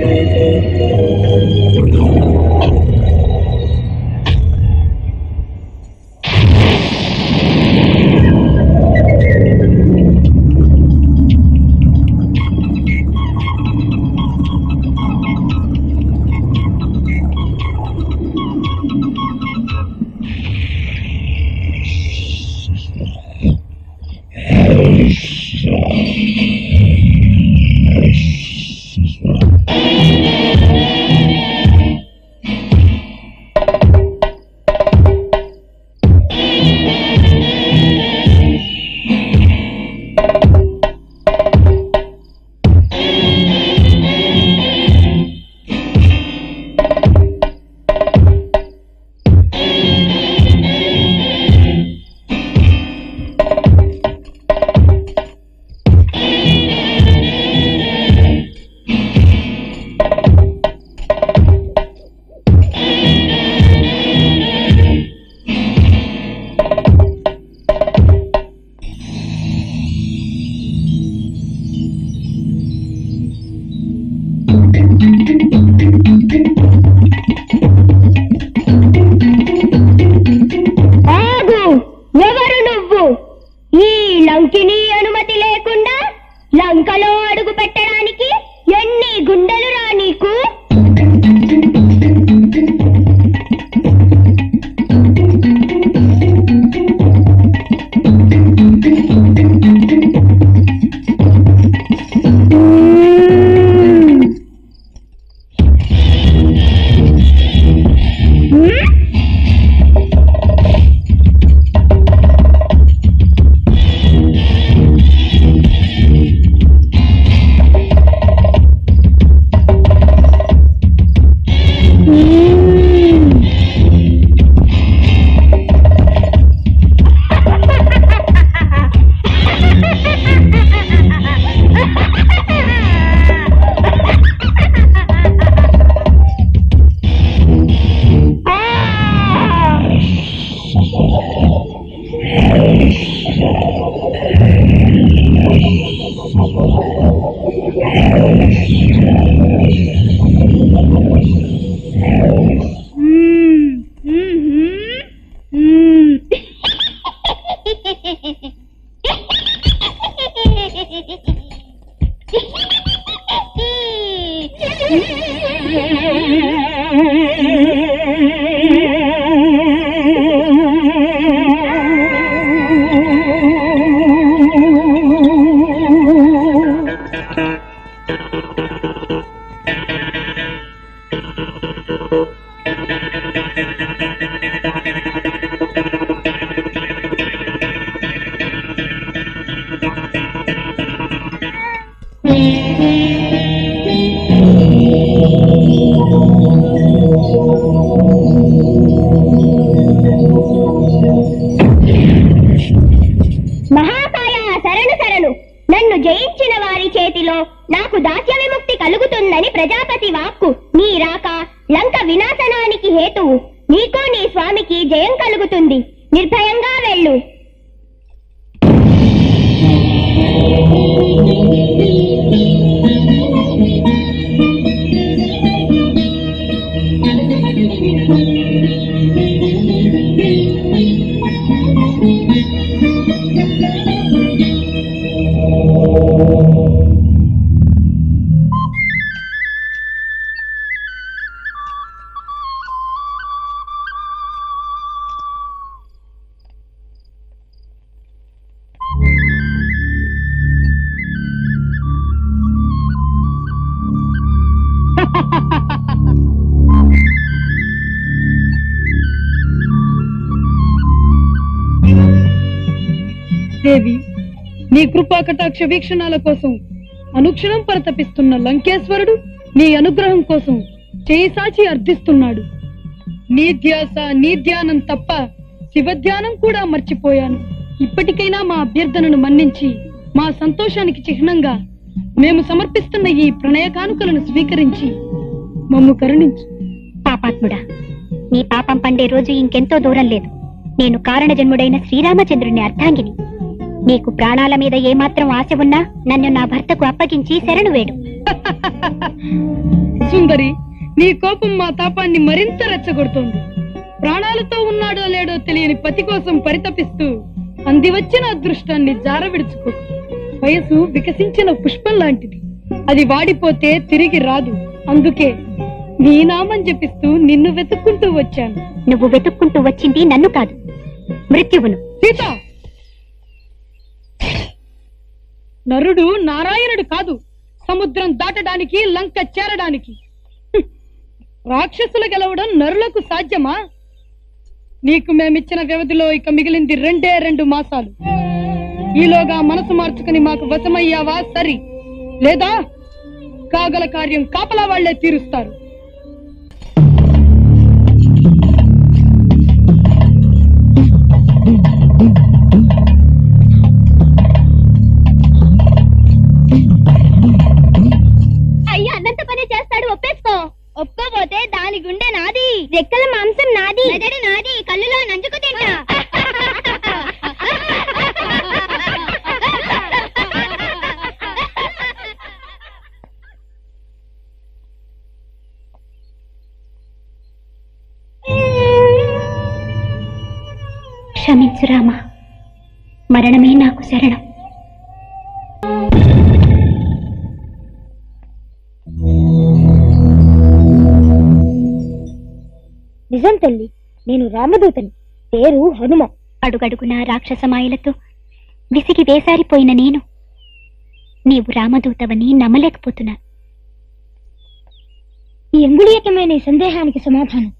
ఆగు ఎవరు నువ్వు ఈ లంకిని అనుమతి లేకుండా లంకలో అడుగు పెట్టడానికి ఎన్ని గుండెలు రా నీకు మహాకాయ శరణు శరణు నన్ను జయించిన వారి చేతిలో నాకు దాస్య విముక్తి కలుగుతుందని ప్రజాపతి వాక్కు నీ రాక లంక వినాశనానికి హేతువు నీకు నీ స్వామికి జయం కలుగుతుంది నిర్భయంగా వెళ్ళు దేవి నీ కృపా కటాక్ష వీక్షణాల కోసం అనుక్షణం పరితపిస్తున్న లంకేశ్వరుడు నీ అనుగ్రహం కోసం చేయి సాచి అర్థిస్తున్నాడు నీ ధ్యాస నీ ధ్యానం తప్ప శివధ్యానం కూడా మర్చిపోయాను ఇప్పటికైనా మా అభ్యర్థనను మన్నించి మా సంతోషానికి చిహ్నంగా మేము సమర్పిస్తున్న ఈ ప్రణయ కానుకలను స్వీకరించి మమ్ము కరుణించు పాపాత్ముడా నీ పాపం పండే రోజు ఇంకెంతో దూరం లేదు నేను కారణ జన్ముడైన శ్రీరామచంద్రుని అర్ధాంగిని నీకు ప్రాణాల మీద ఏమాత్రం ఆశ ఉన్నా నన్ను నా భర్తకు అప్పగించి శరణు వేడు సుందరి నీ కోపం మా తాపాన్ని మరింత రెచ్చగొడుతోంది ప్రాణాలతో ఉన్నాడో లేడో తెలియని పతి కోసం పరితపిస్తూ అందివచ్చిన అదృష్టాన్ని జారవిడుచుకో వయసు వికసించిన పుష్పం లాంటిది అది వాడిపోతే తిరిగి రాదు అందుకే నీ నామం జపిస్తూ నిన్ను వెతుక్కుంటూ వచ్చాను నువ్వు వెతుక్కుంటూ వచ్చింది నన్ను కాదు మృత్యువును సీత నరుడు నారాయణుడు కాదు సముద్రం దాటడానికి లంక చేరడానికి హ్మ్. రాక్షసులు గెలవడం నరులకు సాధ్యమా నీకు మేమిచ్చిన వ్యవధిలో ఇక మిగిలింది రెండే రెండు మాసాలు ఈలోగా మనసు మార్చుకుని మాకు వశమయ్యావా సరి లేదా కాగల కార్యం కాపలా వాళ్లే తీరుస్తారు అయ్యా అన్నంత పని చేస్తాడు ఒప్పేసుకో ఒప్పుకోపోతే దాని గుండె నాది రెక్కల మాంసం నాది మెదడు నాది కళ్ళులో నంచుకు తింటా క్షమించు రామా మరణమే నాకు శరణం నిజం తల్లి నేను రామదూతని పేరు హనుమ అడుగడుగునా రాక్షసమాయలతో విసిగి వేసారిపోయిన నేను నీవు రామదూతవని నమ్మలేకపోతున్నా ఈ ఎంగుళీయకమైన ఈ సందేహానికి సమాధానం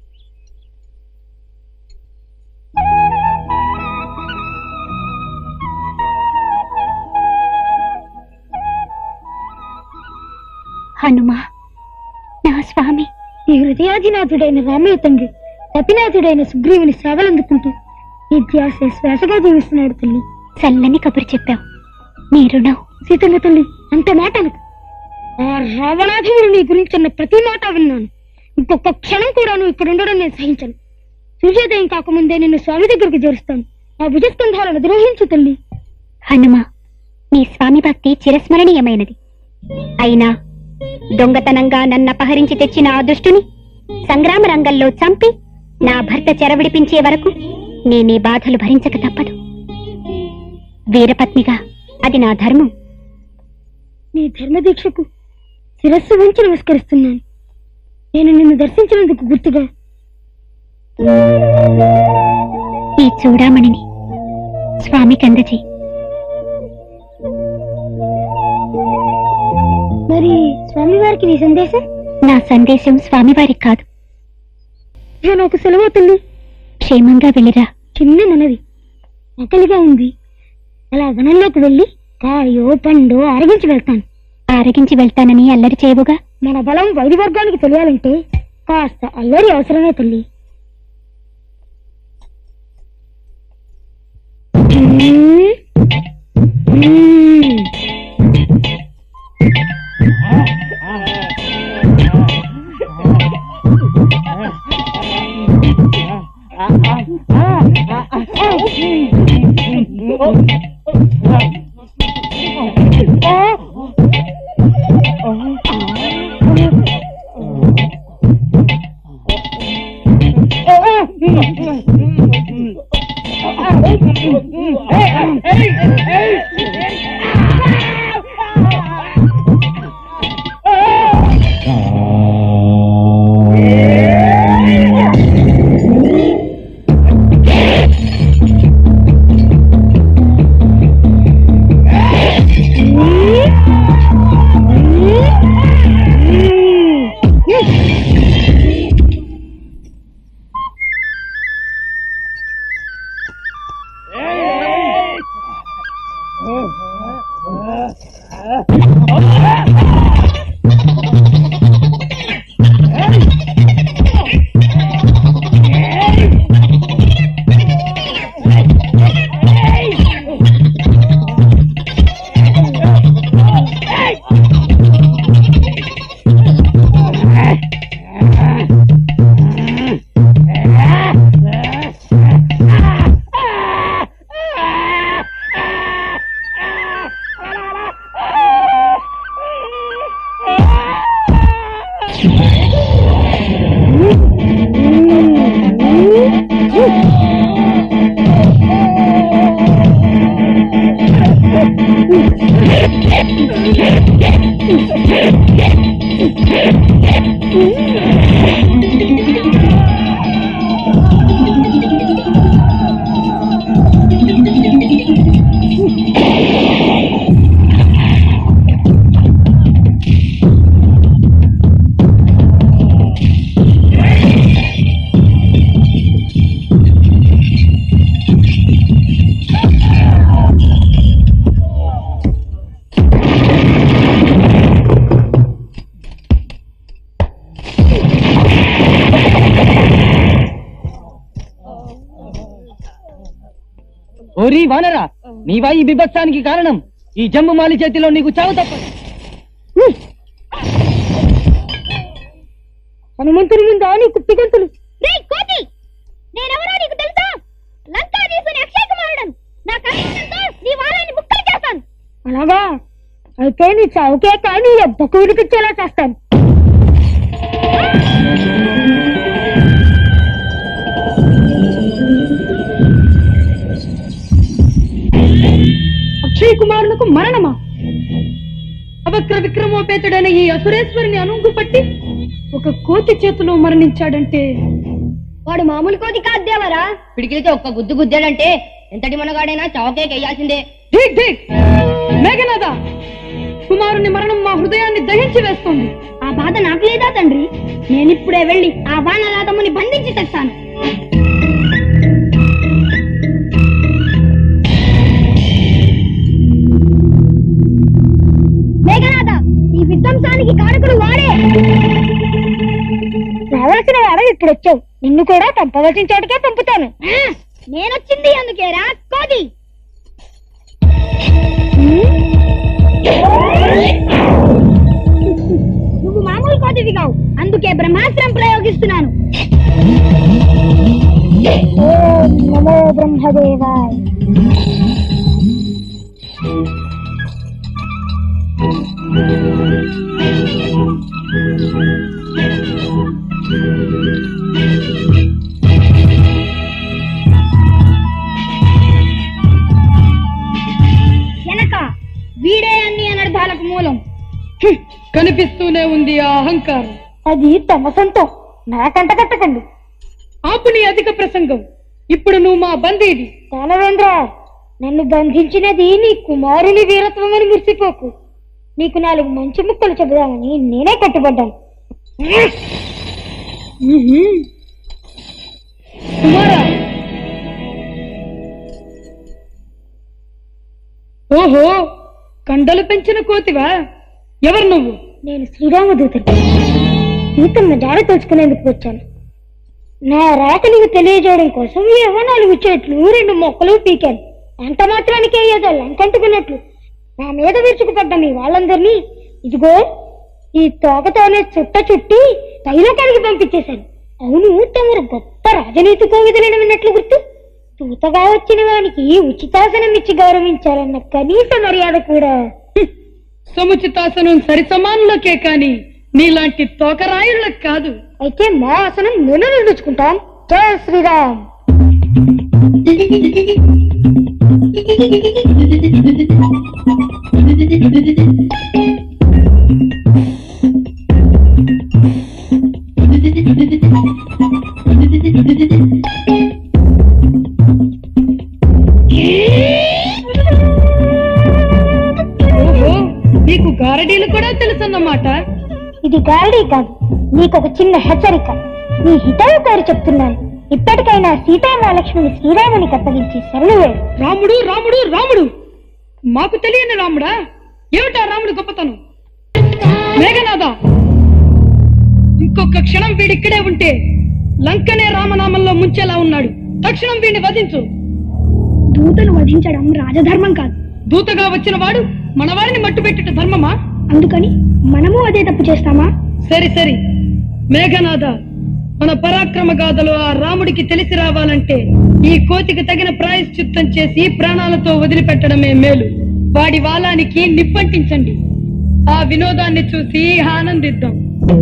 హనుమా నా స్వామి ఈ హృదయాధినాథుడైన రామయ్య తండ్రి కపినాథుడైన సుగ్రీవుని సేవలందుకుంటూ ఈ ధ్యాస శ్వాసగా జీవిస్తున్నాడు తల్లి చల్లని కబురు చెప్పావు నీ రుణం సీతమ్మ తల్లి అంత మాట అనకు. ఆ రావణాధీనుడు నీ గురించి అన్న ప్రతి మాట విన్నాను ఇంకొక క్షణం కూడా నువ్వు ఇక్కడ ఉండడం నేను సహించను సూర్యోదయం కాకముందే నిన్ను స్వామి దగ్గరికి చేరుస్తాను ఆ భుజస్కంధాలను ద్రోహించు తల్లి హనుమ నీ స్వామి భక్తి చిరస్మరణీయమైనది అయినా దొంగతనంగా నన్ను అపహరించి తెచ్చిన ఆ దుష్టుని సంగ్రామ రంగంలో చంపి నా భర్త చెరవిడిపించే వరకు నేనీ బాధలు భరించక తప్పదు వీరపత్నిగా అది నా ధర్మం నీ ధర్మదీక్షకు శిరస్సు ఉంచి నమస్కరిస్తున్నాను నేను నిన్ను దర్శించినందుకు గుర్తుగా ఈ చూడామణిని స్వామికి అందజేయి మరి స్వామివారికి నీ సందేశం నా సందేశం స్వామివారికి కాదు నేను ఒక సెలవు తల్లి క్షేమంగా వెళ్ళిరా చిన్న మనవి ఆకలిగా ఉంది అలా వనంలోకి వెళ్ళి కాయో పండు ఆరగించి వెళ్తాను ఆరగించి వెళ్తానని అల్లరి చేయవుగా మన బలం వైద్య వర్గానికి తెలియాలంటే కాస్త అల్లరి అవసరమే తల్లి మ్మ్. మ్మ్. ఓరి వానరా నీవా ఈ బిభత్సానికి కారణం ఈ జంబుమాలి చేతిలో నీకు చావు తప్పదు హనుమంతుని ముందా నీ కుప్పి గంతులు రేయ్ కోతి నేనెవరో నీకు తెలుసా లంకాధీశుని అక్షయ కుమారుడను నా కన్నుతో నీ వారాన్ని ముక్కలు చేస్తాను అలాగా అయితే నీ చౌకే కానీ ఎబ్బకు వినిపించేలా చేస్తాను అక్షయ్ కుమారులకు మరణమా అవక్ర విక్రమోపేతుడైన ఈ అసురేశ్వరిని అనుంగు పట్టి ఒక కోతి చేతిలో మరణించాడంటే వాడు మామూలు కోతి కాదు దేవరా పిడికిలితో ఒక్క గుద్దు గుద్దాడంటే ఎంతటి మనగాడైనా చౌకే వేయాల్సిందే ఠీక్ ఠీక్ మేఘనాథ కుమారుని మరణం మా హృదయాన్ని దహించి వేస్తుంది ఆ బాధ నాకు లేదా తండ్రి నేనిప్పుడే వెళ్ళి ఆ వానలాదముని బంధించి తెస్తాను మేఘనాథ ఈ విధ్వంసానికి కారకుడు వాడే రావాల్సిన వాడు ఇప్పుడు వచ్చావు నిన్ను కూడా పంపవలసిన చోటుకే పంపుతాను నేనొచ్చింది అందుకేరా కోది నువ్వు మామూలు కోతివి కావు అందుకే బ్రహ్మాస్త్రం ప్రయోగిస్తున్నాను ఓం నమో బ్రహ్మదేవాయ వెనక వీడే అన్ని అనర్థాలకు మూలం హ్మ్, కనిపిస్తూనే ఉంది ఆ అహంకారం అది తమ సొంతం నాకంట కట్టకండి ఆపు నీ అధిక ప్రసంగం ఇప్పుడు నువ్వు మా బందీది దానవేంద్ర నన్ను బంధించినది నీ కుమారుని వీరత్వం అని మురిసిపోకు నీకు నాలుగు మంచి ముక్కలు చెబుదామని నేనే కట్టుబడ్డాను కుమారా ఓహో కండలు పెంచిన కోతివా ఎవరు నువ్వు నేను శ్రీరామదూతని సీతమ్మ జాడ తెలుసుకునేందుకు వచ్చాను నా రాత నీకు తెలియజేయడం కోసం ఏవో నాలుగు చెట్లు రెండు మొక్కలు పీకాను అంత మాత్రానికే ఏదో లంకంటుకున్నట్లు నా మీద విరుచుకుపడ్డ మీ వాళ్ళందరినీ ఇదిగో ఈ తోకతోనే చుట్ట చుట్టి తైలోకానికి పంపించేశాను అవును తమరు గొప్ప రాజనీతి కోవిదలను విన్నట్లు గుర్తు తూతగా వచ్చిన వానికి ఉచితాసనం ఇచ్చి గౌరవించాలన్న కనీస మర్యాద కూడా సముచితాసనం సరి సమానులకే కాని నీలాంటి తోకరాయుళ్ళకి కాదు అయితే మా ఆసనం మేము నిర్మించుకుంటాం జయ శ్రీరామ్ ఓహో గారడీలు కూడా తెలుసన్నమాట ఇది గారడీ కాదు నీకొక చిన్న హెచ్చరిక నీ హితవు కోరి చెప్తున్నాను ఇప్పటికైనా సీతామహాలక్ష్మిని శ్రీరామునికి అప్పగించి శరణు వేడు రాముడు రాముడు రాముడు మాకు తెలియని రాముడా ఏమిటా రాముడు గొప్పతనం మేఘనాథ ఇంకొక క్షణం వీడి ఇక్కడే ఉంటే లంకనే రామనామంలో ముంచేలా ఉన్నాడు తక్షణం వీడిని వధించు దూతను వధించడం రాజధర్మం కాదు దూతగా వచ్చిన వాడు మన వారిని మట్టు పెట్టుట ధర్మమా అందుకని మనము అదే తప్పు చేస్తామా సరి సరి మేఘనాథ మన పరాక్రమ గాథలు ఆ రాముడికి తెలిసి రావాలంటే ఈ కోతికి తగిన ప్రాయశ్చిత్తం చేసి ప్రాణాలతో వదిలిపెట్టడమే మేలు వాడి వాలానికి నిప్పంటించండి ఆ వినోదాన్ని చూసి ఆనందిద్దాం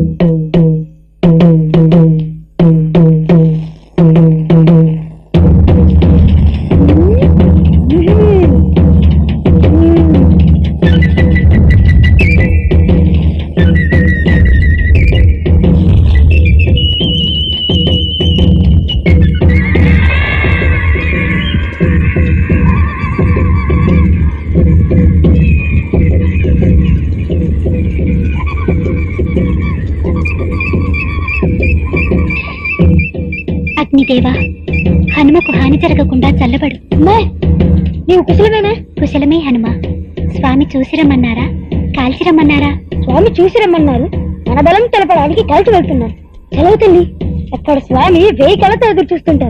అగ్నిదేవా హనుమకు హాని జరగకుండా చల్లబడు నీవు కుశలమేనా కుశలమే హనుమ స్వామి చూసిరమ్మన్నారా కాల్చిరమ్మన్నారా స్వామి చూసి రమ్మన్నారు మన బలం తెలపడానికి కలిసి వెళ్తున్నారు సెలవు తల్లి అక్కడ స్వామి వేయి కలతో ఎదురు చూస్తుంటారు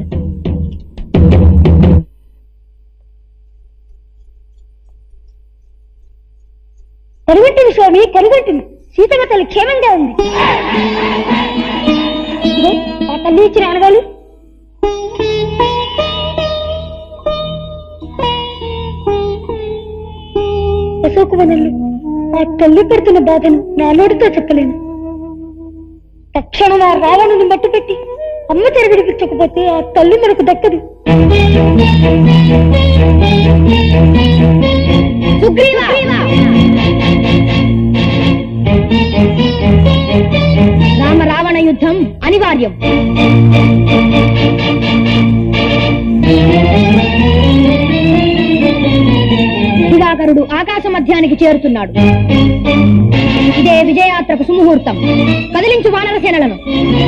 కరుగట్టింది స్వామి కరుగట్టింది సీతమ్మ తల్లి క్షేమంగా ఉంది ఇదిగో, ఆ తల్లి ఇచ్చిన అనగాలు అశోకవనంలో ఆ తల్లి పెడుతున్న బాధను నా నోటితో చెప్పలేను తక్షణం ఆ రావణుని మట్టు పెట్టి అమ్మ తెర విడిపించకపోతే ఆ తల్లి మనకు దక్కదు రామ రావణ యుద్ధం అనివార్యం దివాకరుడు ఆకాశ మధ్యానికి చేరుతున్నాడు ఇదే విజయాత్రకు సుముహూర్తం కదిలించు వానర సేనలను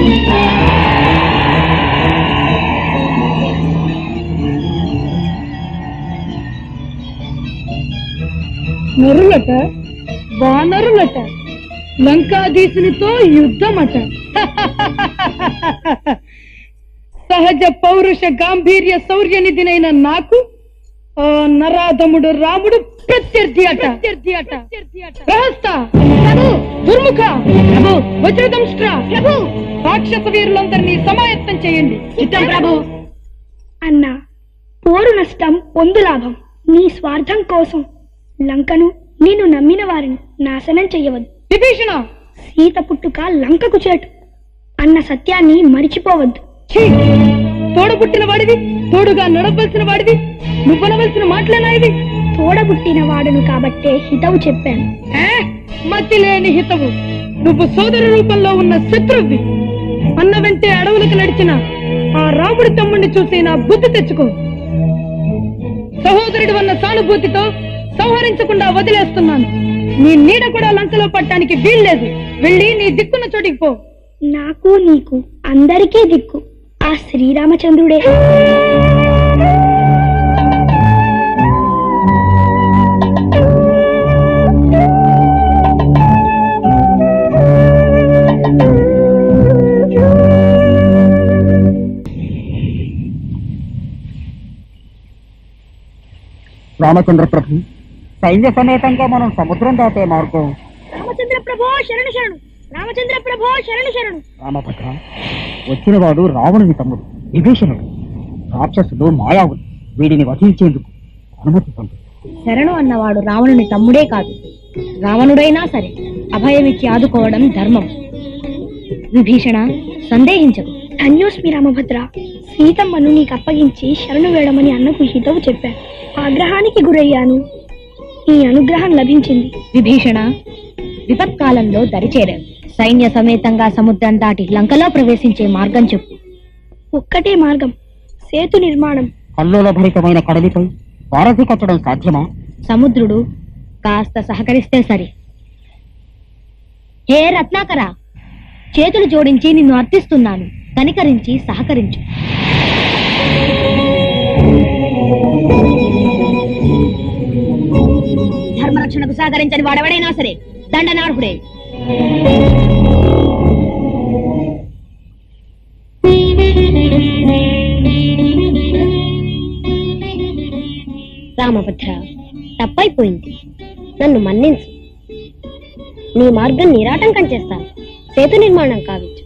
నరులట వానరులట లంకాధీశునితో యుద్ధమట సహజ పౌరుష గాంభీర్య శౌర్యనిధినైన నాకు ఆ నరాధముడు రాముడు ప్రత్యర్థి అట ప్రత్యర్థి అట ప్రహస్త దుర్ముఖ ప్రభు వజ్రదంష్ట్ర ప్రభు రాక్షస వీరులందరినీ సమాయత్తం చేయండి చిత్తం ప్రభు అన్నా పోరు నష్టం పొందు లాభం నీ స్వార్థం కోసం లంకను నేను నమ్మిన వారిని నాశనం చెయ్యవద్దు విభీషణ సీత పుట్టుక లంకకు చేటు అన్న సత్యాన్ని మరిచిపోవద్దు ఛీ! తోడబుట్టిన వాడివి తోడుగా నడవలసిన వాడివి నువ్వనవలసిన మాటలేనా ఇవి తోడబుట్టిన వాడును కాబట్టే హితవు చెప్పాను ఏ? మతి లేని హితవు నువ్వు సోదర రూపంలో ఉన్న శత్రువి అన్న వెంటే అడవులకు నడిచిన ఆ రాముడి తమ్ముడిని చూసి నా బుద్ధి తెచ్చుకో సహోదరుడు అన్న సానుభూతితో సంహరించకుండా వదిలేస్తున్నాను నీ నీడ కూడా లంకలో పట్టడానికి వీల్లేదు వెళ్ళి నీ దిక్కున్న చోటికి పో నాకు నీకు అందరికీ దిక్కు ఆ శ్రీరామచంద్రుడే రామచంద్ర ప్రభు సైన్య సమేతంగా మనం సముద్రం దాటే మార్గం రామచంద్ర ప్రభో శరణు శరణు రామచంద్ర ప్రభో శరణు శరణు రామభద్ర వచ్చినవాడు రావణుని తమ్ముడు విభీషణుడు రాక్షసుడు మాయావుడు వీడిని వధించేందుకు అనుమతి పొందు శరణు అన్నవాడు రావణుని తమ్ముడే కాదు రావణుడైనా సరే అభయమిచ్చి ఆదుకోవడం ధర్మం విభీషణ సందేహించకు ధన్యోస్మి రామభద్ర సీతమ్మను నీకు అప్పగించి శరణు వేయడమని అన్నకు హితవు చెప్పాను ఆగ్రహానికి గురయ్యాను నీ అనుగ్రహం లభించింది విభీషణ విపత్కాలంలో దరిచేరావు సైన్య సమేతంగా సముద్రం దాటి లంకలో ప్రవేశించే మార్గం చెప్పు ఒక్కటే మార్గం సేతు నిర్మాణం కల్లోల భరితమైన కడలిపై వారధి కట్టడం సాధ్యమా సముద్రుడు కాస్త సహకరిస్తే సరి హే రత్నాకర చేతులు జోడించి నిన్ను అర్థిస్తున్నాను కనికరించి సహకరించు ధర్మరక్షణకు సహకరించని వాడెవడైనా సరే దండనార్హుడే రామభద్ర తప్పైపోయింది నన్ను మన్నించు నీ మార్గం నిరాటంకం చేస్తాను సేతు నిర్మాణం కావించు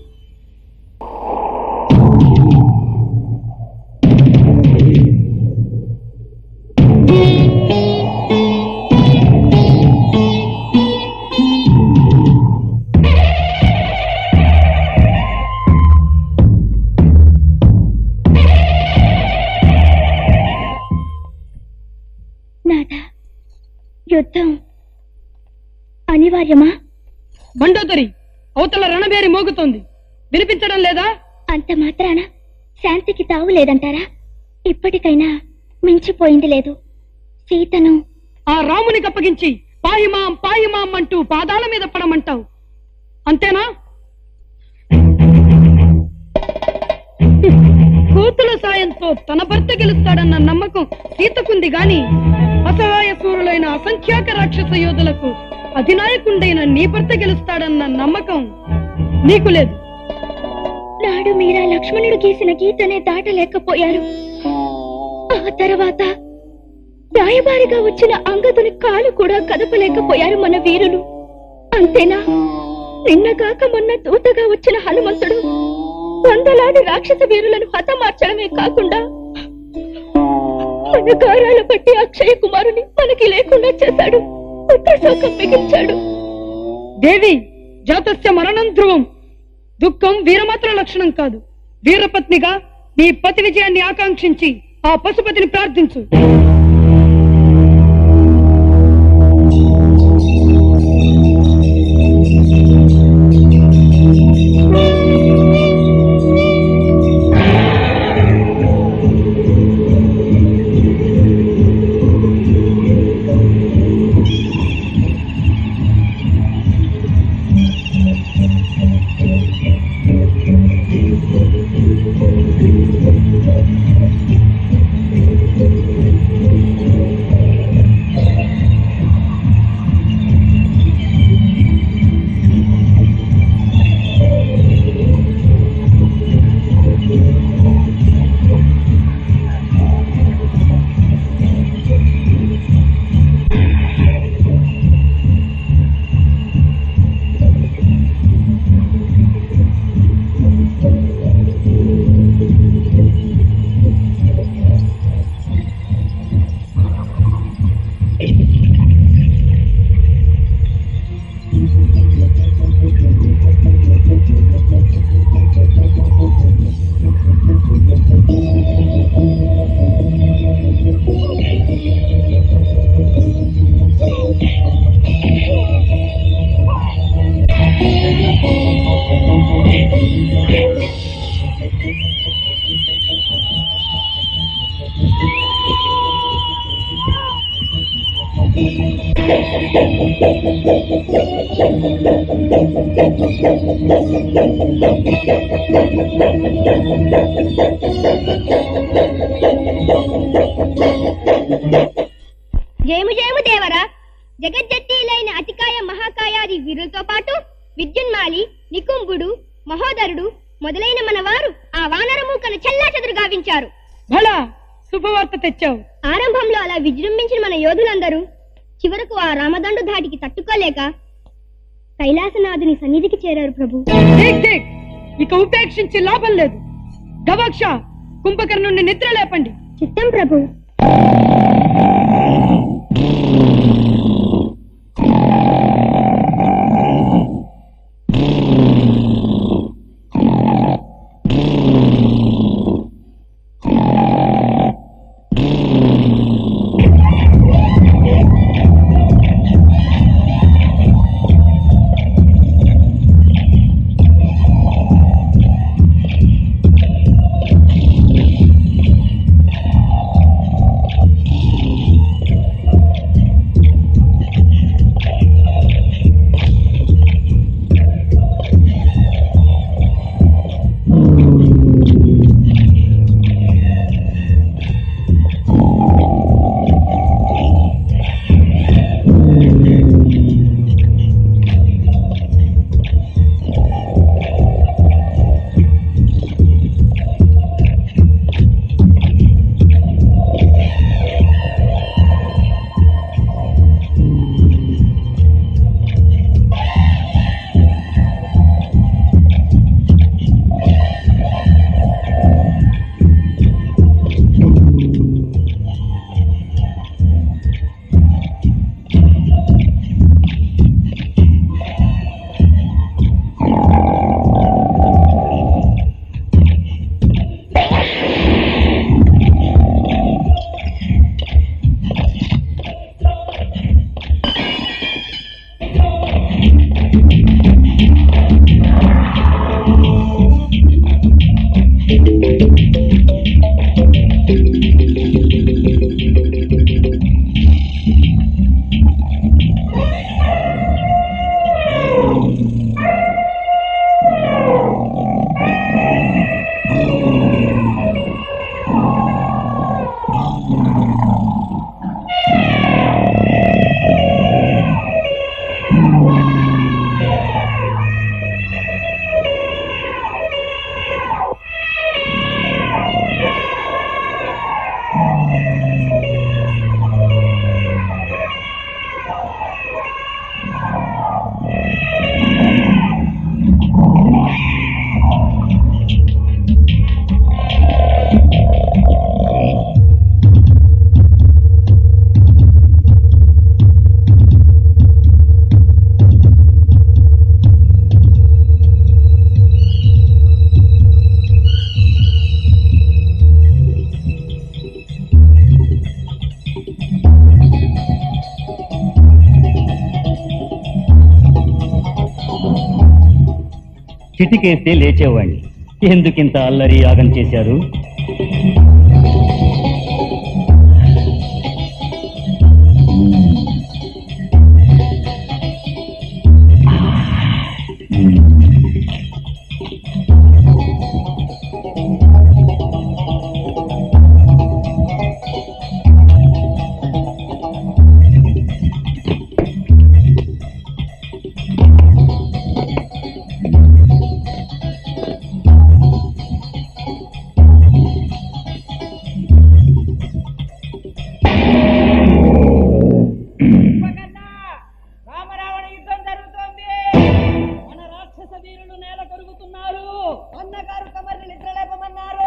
నాదా యుద్ధం అనివార్యమా బండోదరి అవతల రణబేరి మోగుతోంది వినిపించడం లేదా అంత మాత్రాన శాంతికి తావు లేదంటారా ఇప్పటికైనా మించిపోయింది లేదు సీతను ఆ రామునికి అప్పగించి పాహిమాం పాహిమాం అంటూ పాదాల మీద పడమంటావు అంతేనా కూతుల సాయంతో తన భర్త గెలుస్తాడన్న నమ్మకం సీతకుంది గాని అసహాయ సూరులైన అసంఖ్యాక రాక్షస యోధులకు అధినాయకుండైన నీ భర్త గెలుస్తాడన్న నమ్మకం నీకు లేదు నాడు మీరా లక్ష్మణుడు గీసిన గీతనే దాటలేకపోయారు ఆ తర్వాత రాయబారిగా వచ్చిన అంగదుని కాలు కూడా కదపలేకపోయారు మన వీరులు అంతేనా నిన్న కాక మొన్న దూతగా వచ్చిన హనుమంతుడు వందలాది రాక్షస వీరులను హతమార్చడమే కాకుండా మన గారాల బట్టి అక్షయ కుమారుని మనకి లేకుండా చేశాడు పుత్రశోకం మిగిల్చాడు దేవి జాతస్య మరణం ధ్రువం దుఃఖం వీరమాత్ర లక్షణం కాదు వీరపత్నిగా నీ పతి విజయాన్ని ఆకాంక్షించి ఆ పశుపతిని ప్రార్థించు జయము జయము దేవరా జగజ్జట్టీలైన అతికాయ మహాకాయాది వీరులతో పాటు విద్యున్మాలి నికుంభుడు మహోదరుడు మొదలైన మన వారు ఆ వానర మూకను చెల్లా గావించారు భళా శుభవార్త తెచ్చావు ఆరంభంలో అలా విజృంభించిన మన యోధులందరూ చివరకు ఆ రామదండు ధాటికి తట్టుకోలేక కైలాసనాథుని సన్నిధికి చేరారు ప్రభు దేక్ దేక్ ఇక ఉపేక్షించి లాభం లేదు గవాక్ష కుంభకర్ణుని నిద్ర లేపండి చిత్తం ప్రభు చిటికేస్తే లేచేవాణ్ణి ఎందుకింత అల్లరి యాగం చేశారు రామరావణ యుద్ధం జరుగుతోంది మన రాక్షస వీరులు నేల కొరుగుతున్నారు అన్నగారు కమర్ని నిద్రలేపమన్నారు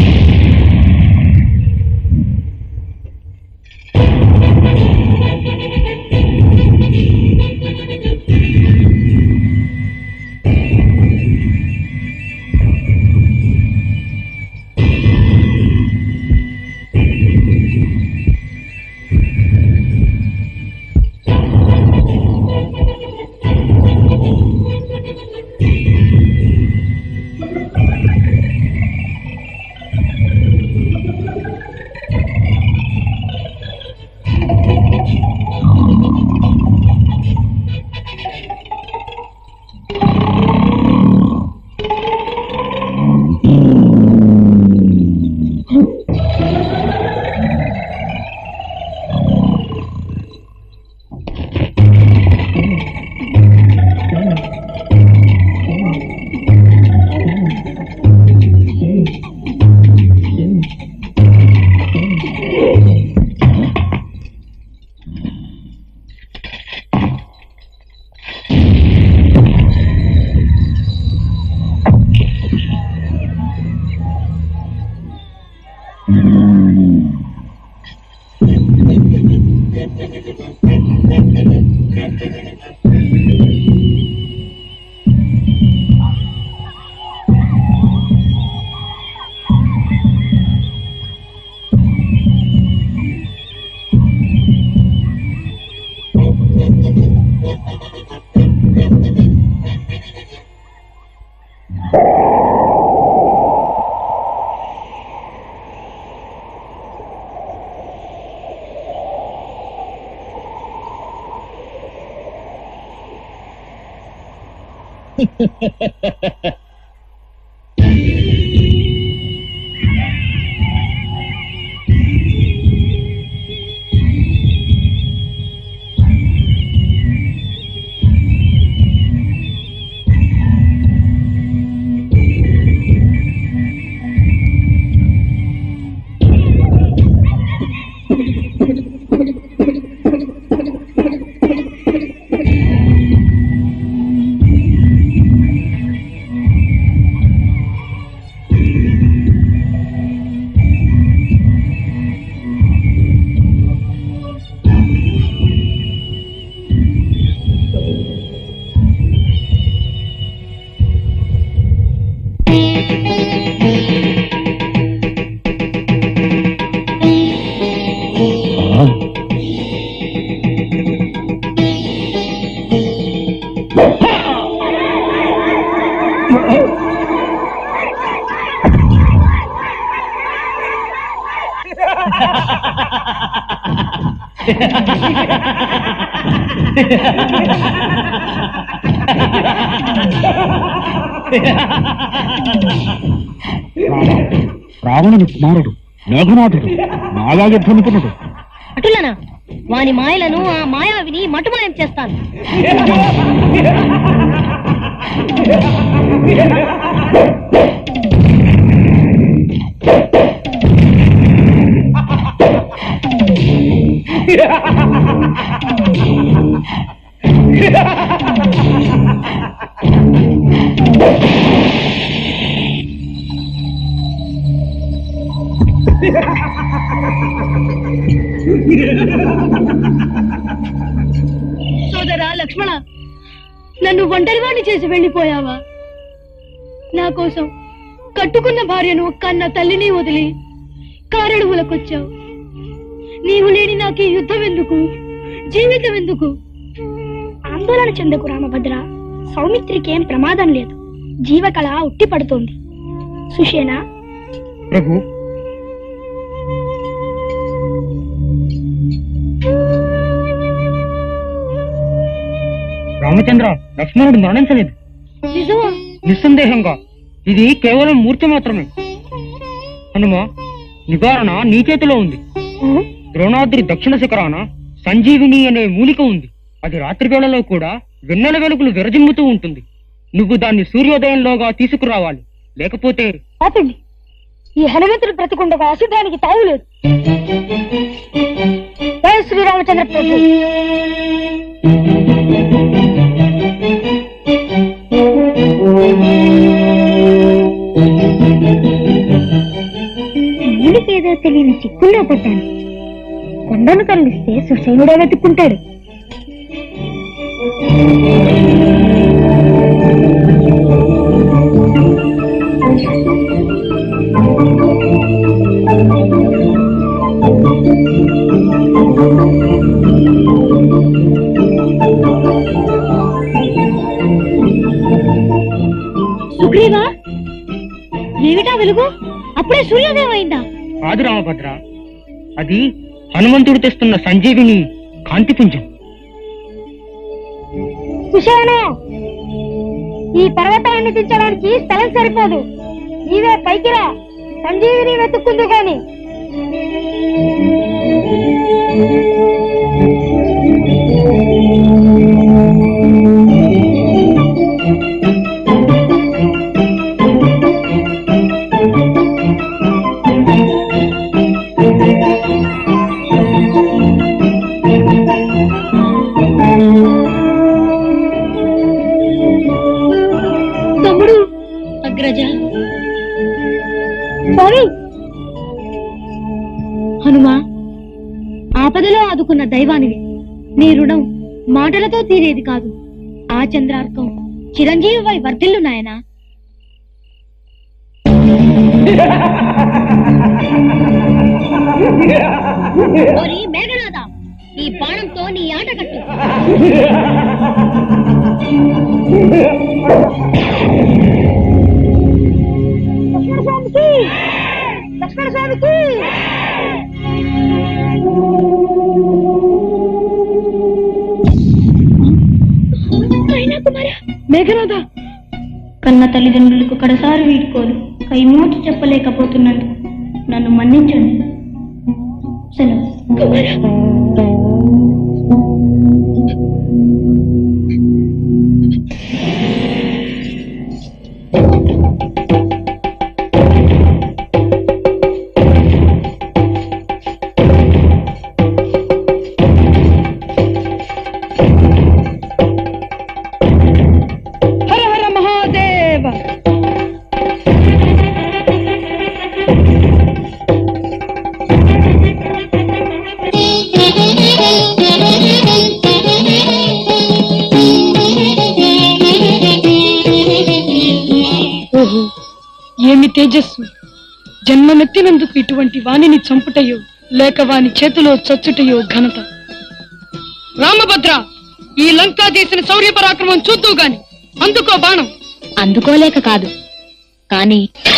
రావణుని కుమారుడు మేఘనాథుడు మాయాయుద్ధ నిపుణుడు అటులనా వాని మాయలను ఆ మాయావిని మటుమాయం చేస్తాను సోదరా లక్ష్మణ నన్ను ఒంటరివాణ్ణి చేసి వెళ్ళిపోయావా నా కోసం కట్టుకున్న భార్యను కన్న తల్లిని వదిలి కారణములకొచ్చావు నీవు లేని నాకు ఈ యుద్ధం ఎందుకు జీవితం ఎందుకు ఆందోళన చెందకు రామభద్ర సౌమిత్రికి ఏం ప్రమాదం లేదు జీవకళ ఉట్టి పడుతోంది సుషేనా ప్రభు రామచంద్ర లక్ష్మణుడు మరణించలేదు నిజమా నిస్సందేహంగా ఇది కేవలం మూర్తి మాత్రమే హనుమ నివారణ నీ చేతిలో ఉంది ద్రోణాద్రి దక్షిణ శిఖరాన సంజీవిని అనే మూలిక ఉంది అది రాత్రి వేళలో కూడా వెన్నెల వెలుగులు విరజిమ్ముతూ ఉంటుంది నువ్వు దాన్ని సూర్యోదయంలోగా తీసుకురావాలి లేకపోతే ఆపండి ఈ హనుమంతుడు బ్రతికుండగా అశుభానికి తావులేదు జయ శ్రీరామచంద్ర ప్రభు మూలికేదో తెలియని చిక్కుల్లో పడ్డాను కొండను కల్లిస్తే సుశైనుడే వెతుక్కుంటాడు సుగ్రీవా ఏమిటా వెలుగు అప్పుడే సూర్యోదయం అయిందా కాదు రామభద్ర అది హనుమంతుడు తెస్తున్న సంజీవిని కాంతిపుంజం సుషేను ఈ పర్వతాన్ని దించడానికి స్థలం సరిపోదు నీవే పైకి రా సంజీవిని వెతుక్కుందు గాని తమ్ముడు అగ్రజ స్వామి హనుమా ఆపదలో ఆదుకున్న దైవానివి నీ రుణం మాటలతో తీరేది కాదు ఆ చంద్రార్కం చిరంజీవివై వర్ధిల్లు నాయనా ఓరి మేఘనాథ ఈ బాణంతో నీ ఆట కట్టు లక్ష్మణ స్వామికి లక్ష్మణ స్వామికి మేఘనాథ కన్న తల్లిదండ్రులకు కడసారి వీడుకోలు కైమోటి చెప్పలేకపోతున్నాను నన్ను మన్నించండి సెలవు హర హర మహాదేవ ఓహో ఏమి తేజస్సు జన్మమెత్తినందుకు ఇటువంటి వాణిని చంపుటయో లేక వాని చేతిలో చచ్చుటయో ఘనత రామభద్ర ఈ లంకా చేసిన శౌర్య పరాక్రమం చూద్దు గాని అందుకో బాణం అందుకోలేక కాదు కానీ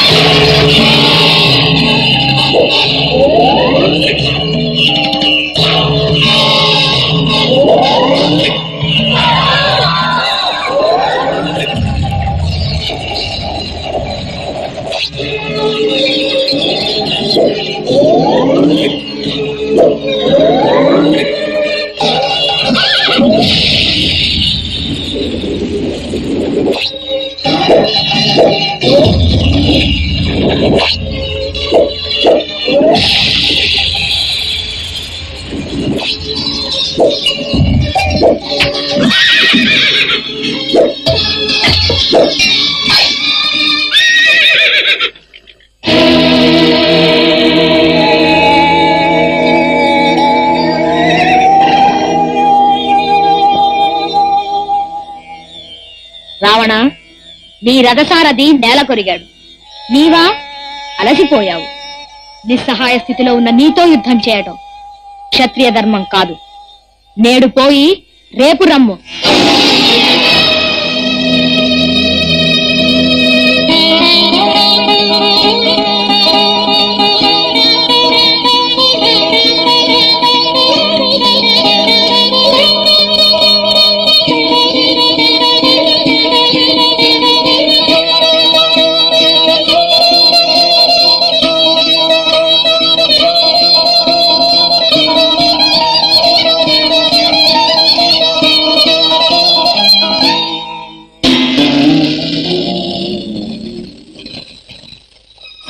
రావణ నీ రథసారథి నేల కొరిగాడు నీవా అలసిపోయావు నిస్సహాయ స్థితిలో ఉన్న నీతో యుద్ధం చేయటం క్షత్రియ ధర్మం కాదు నేడు పోయి రేపు రమ్ము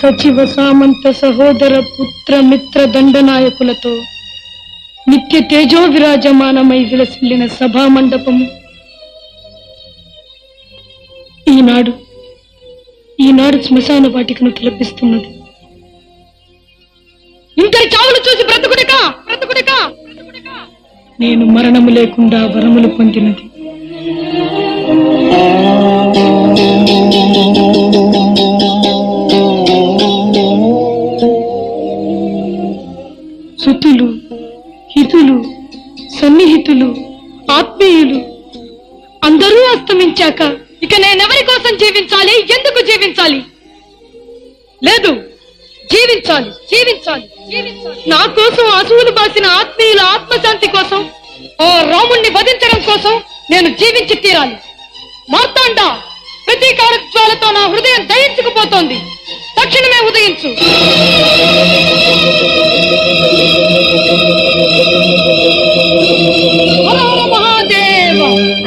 సచివ సామంత సహోదర పుత్ర మిత్ర దండనాయకులతో నిత్య తేజో విరాజమానమై విలసిల్లిన సభా మండపము ఈనాడు ఈనాడు శ్మశాన వాటికను తిలపిస్తున్నది ఇంతటి చావులు చూసి బ్రతుకుడక బ్రతుకుడక నేను మరణము లేకుండా వరములు పొందినది సుతులు హితులు సన్నిహితులు ఆత్మీయులు అందరూ అస్తమించాక ఇక నేనెవరి కోసం జీవించాలి ఎందుకు జీవించాలి లేదు జీవించాలి జీవించాలి జీవించాలి నా కోసం అసువులు బాసిన ఆత్మీయుల ఆత్మశాంతి కోసం ఆ రాముణ్ణి వధించడం కోసం నేను జీవించి తీరాలి మార్తాండ ప్రతీకార జ్వాలతో నా హృదయం దయించుకుపోతోంది తక్షణమే ఉదయించు హర హర మహాదేవ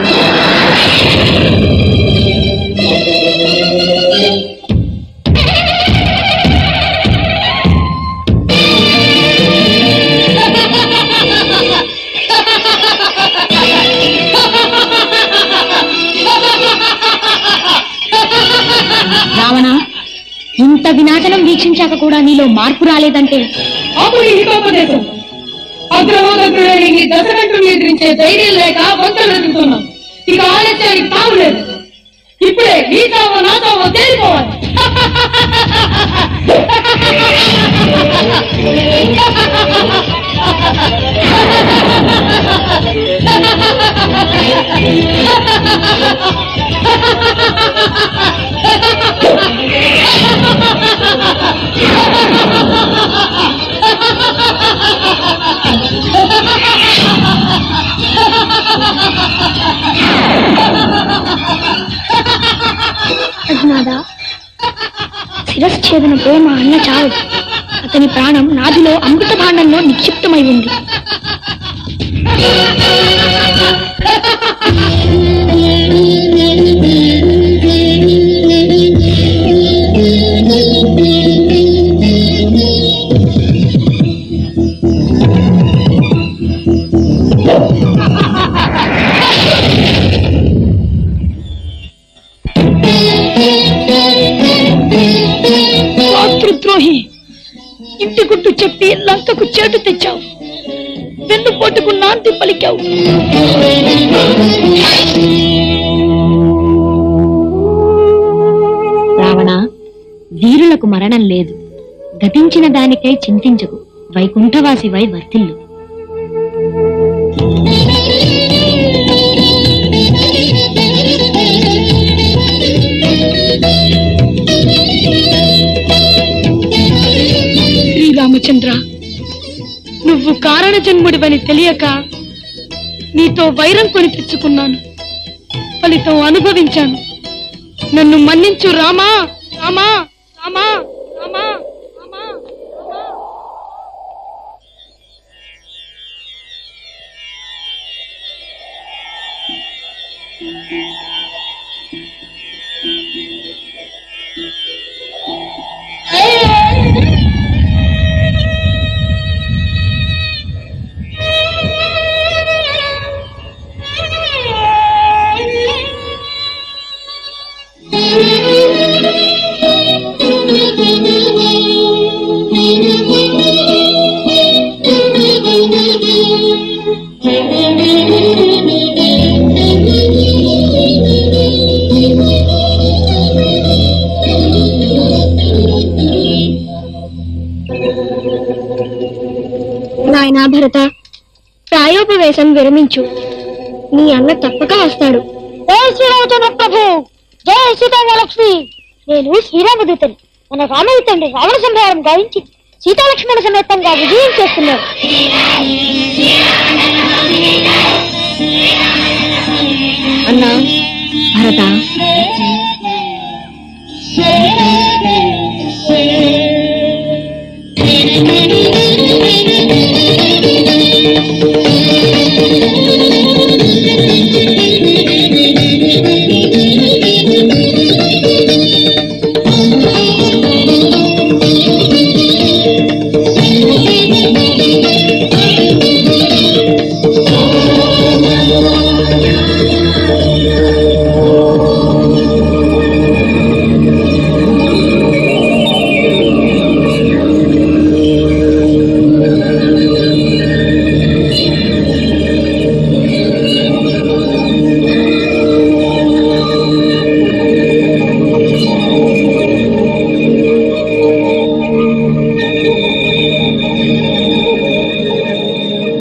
రావణ ఇంత వినాశనం వీక్షించాక కూడా నీలో మార్పు రాలేదంటే అప్పుడు ఈ హితోపదేశం అగ్రహోదగ్రుడైన నీ దశకంఠుని ఎదిరించే ధైర్యం లేక వంకలు వెతుకుతున్నాం ఇక ఆలస్యానికి తావు లేదు ఇప్పుడే నీ తావో నా తావో తేలిపోవాలి అజ్ఞాద శిరశ్ఛేదనతో మా అన్న చావు అతని ప్రాణం నాదిలో అమృత భాండంలో నిక్షిప్తమై ఉంది మాతృద్రోహి ఇంటి గుట్టు చెప్పి లంకకు చేటు తెచ్చావు వెన్ను పోటుకు నాంది పలికావు రావణ వీరులకు మరణం లేదు గతించిన దానికై చింతించకు వైకుంఠవాసివై వర్తిల్లు శ్రీరామచంద్ర నువ్వు కారణ జన్ముడివని తెలియక నీతో వైరం కొని తెచ్చుకున్నాను ఫలితం అనుభవించాను నన్ను మన్నించు రామా రామా రామా రామా రామా నాయనా భరత ప్రాయోపవేశం విరమించు నీ అన్న తప్పక వస్తాడు జయ శ్రీరామచంద్ర ప్రభు జయ సీతామహాలక్ష్మి నేను శ్రీరామదూతని మన రామయ్య తండ్రి రావణ సంహారం గావించి సీతాలక్ష్మణ సమేతంగా విజయం చేస్తున్నాడు అన్నా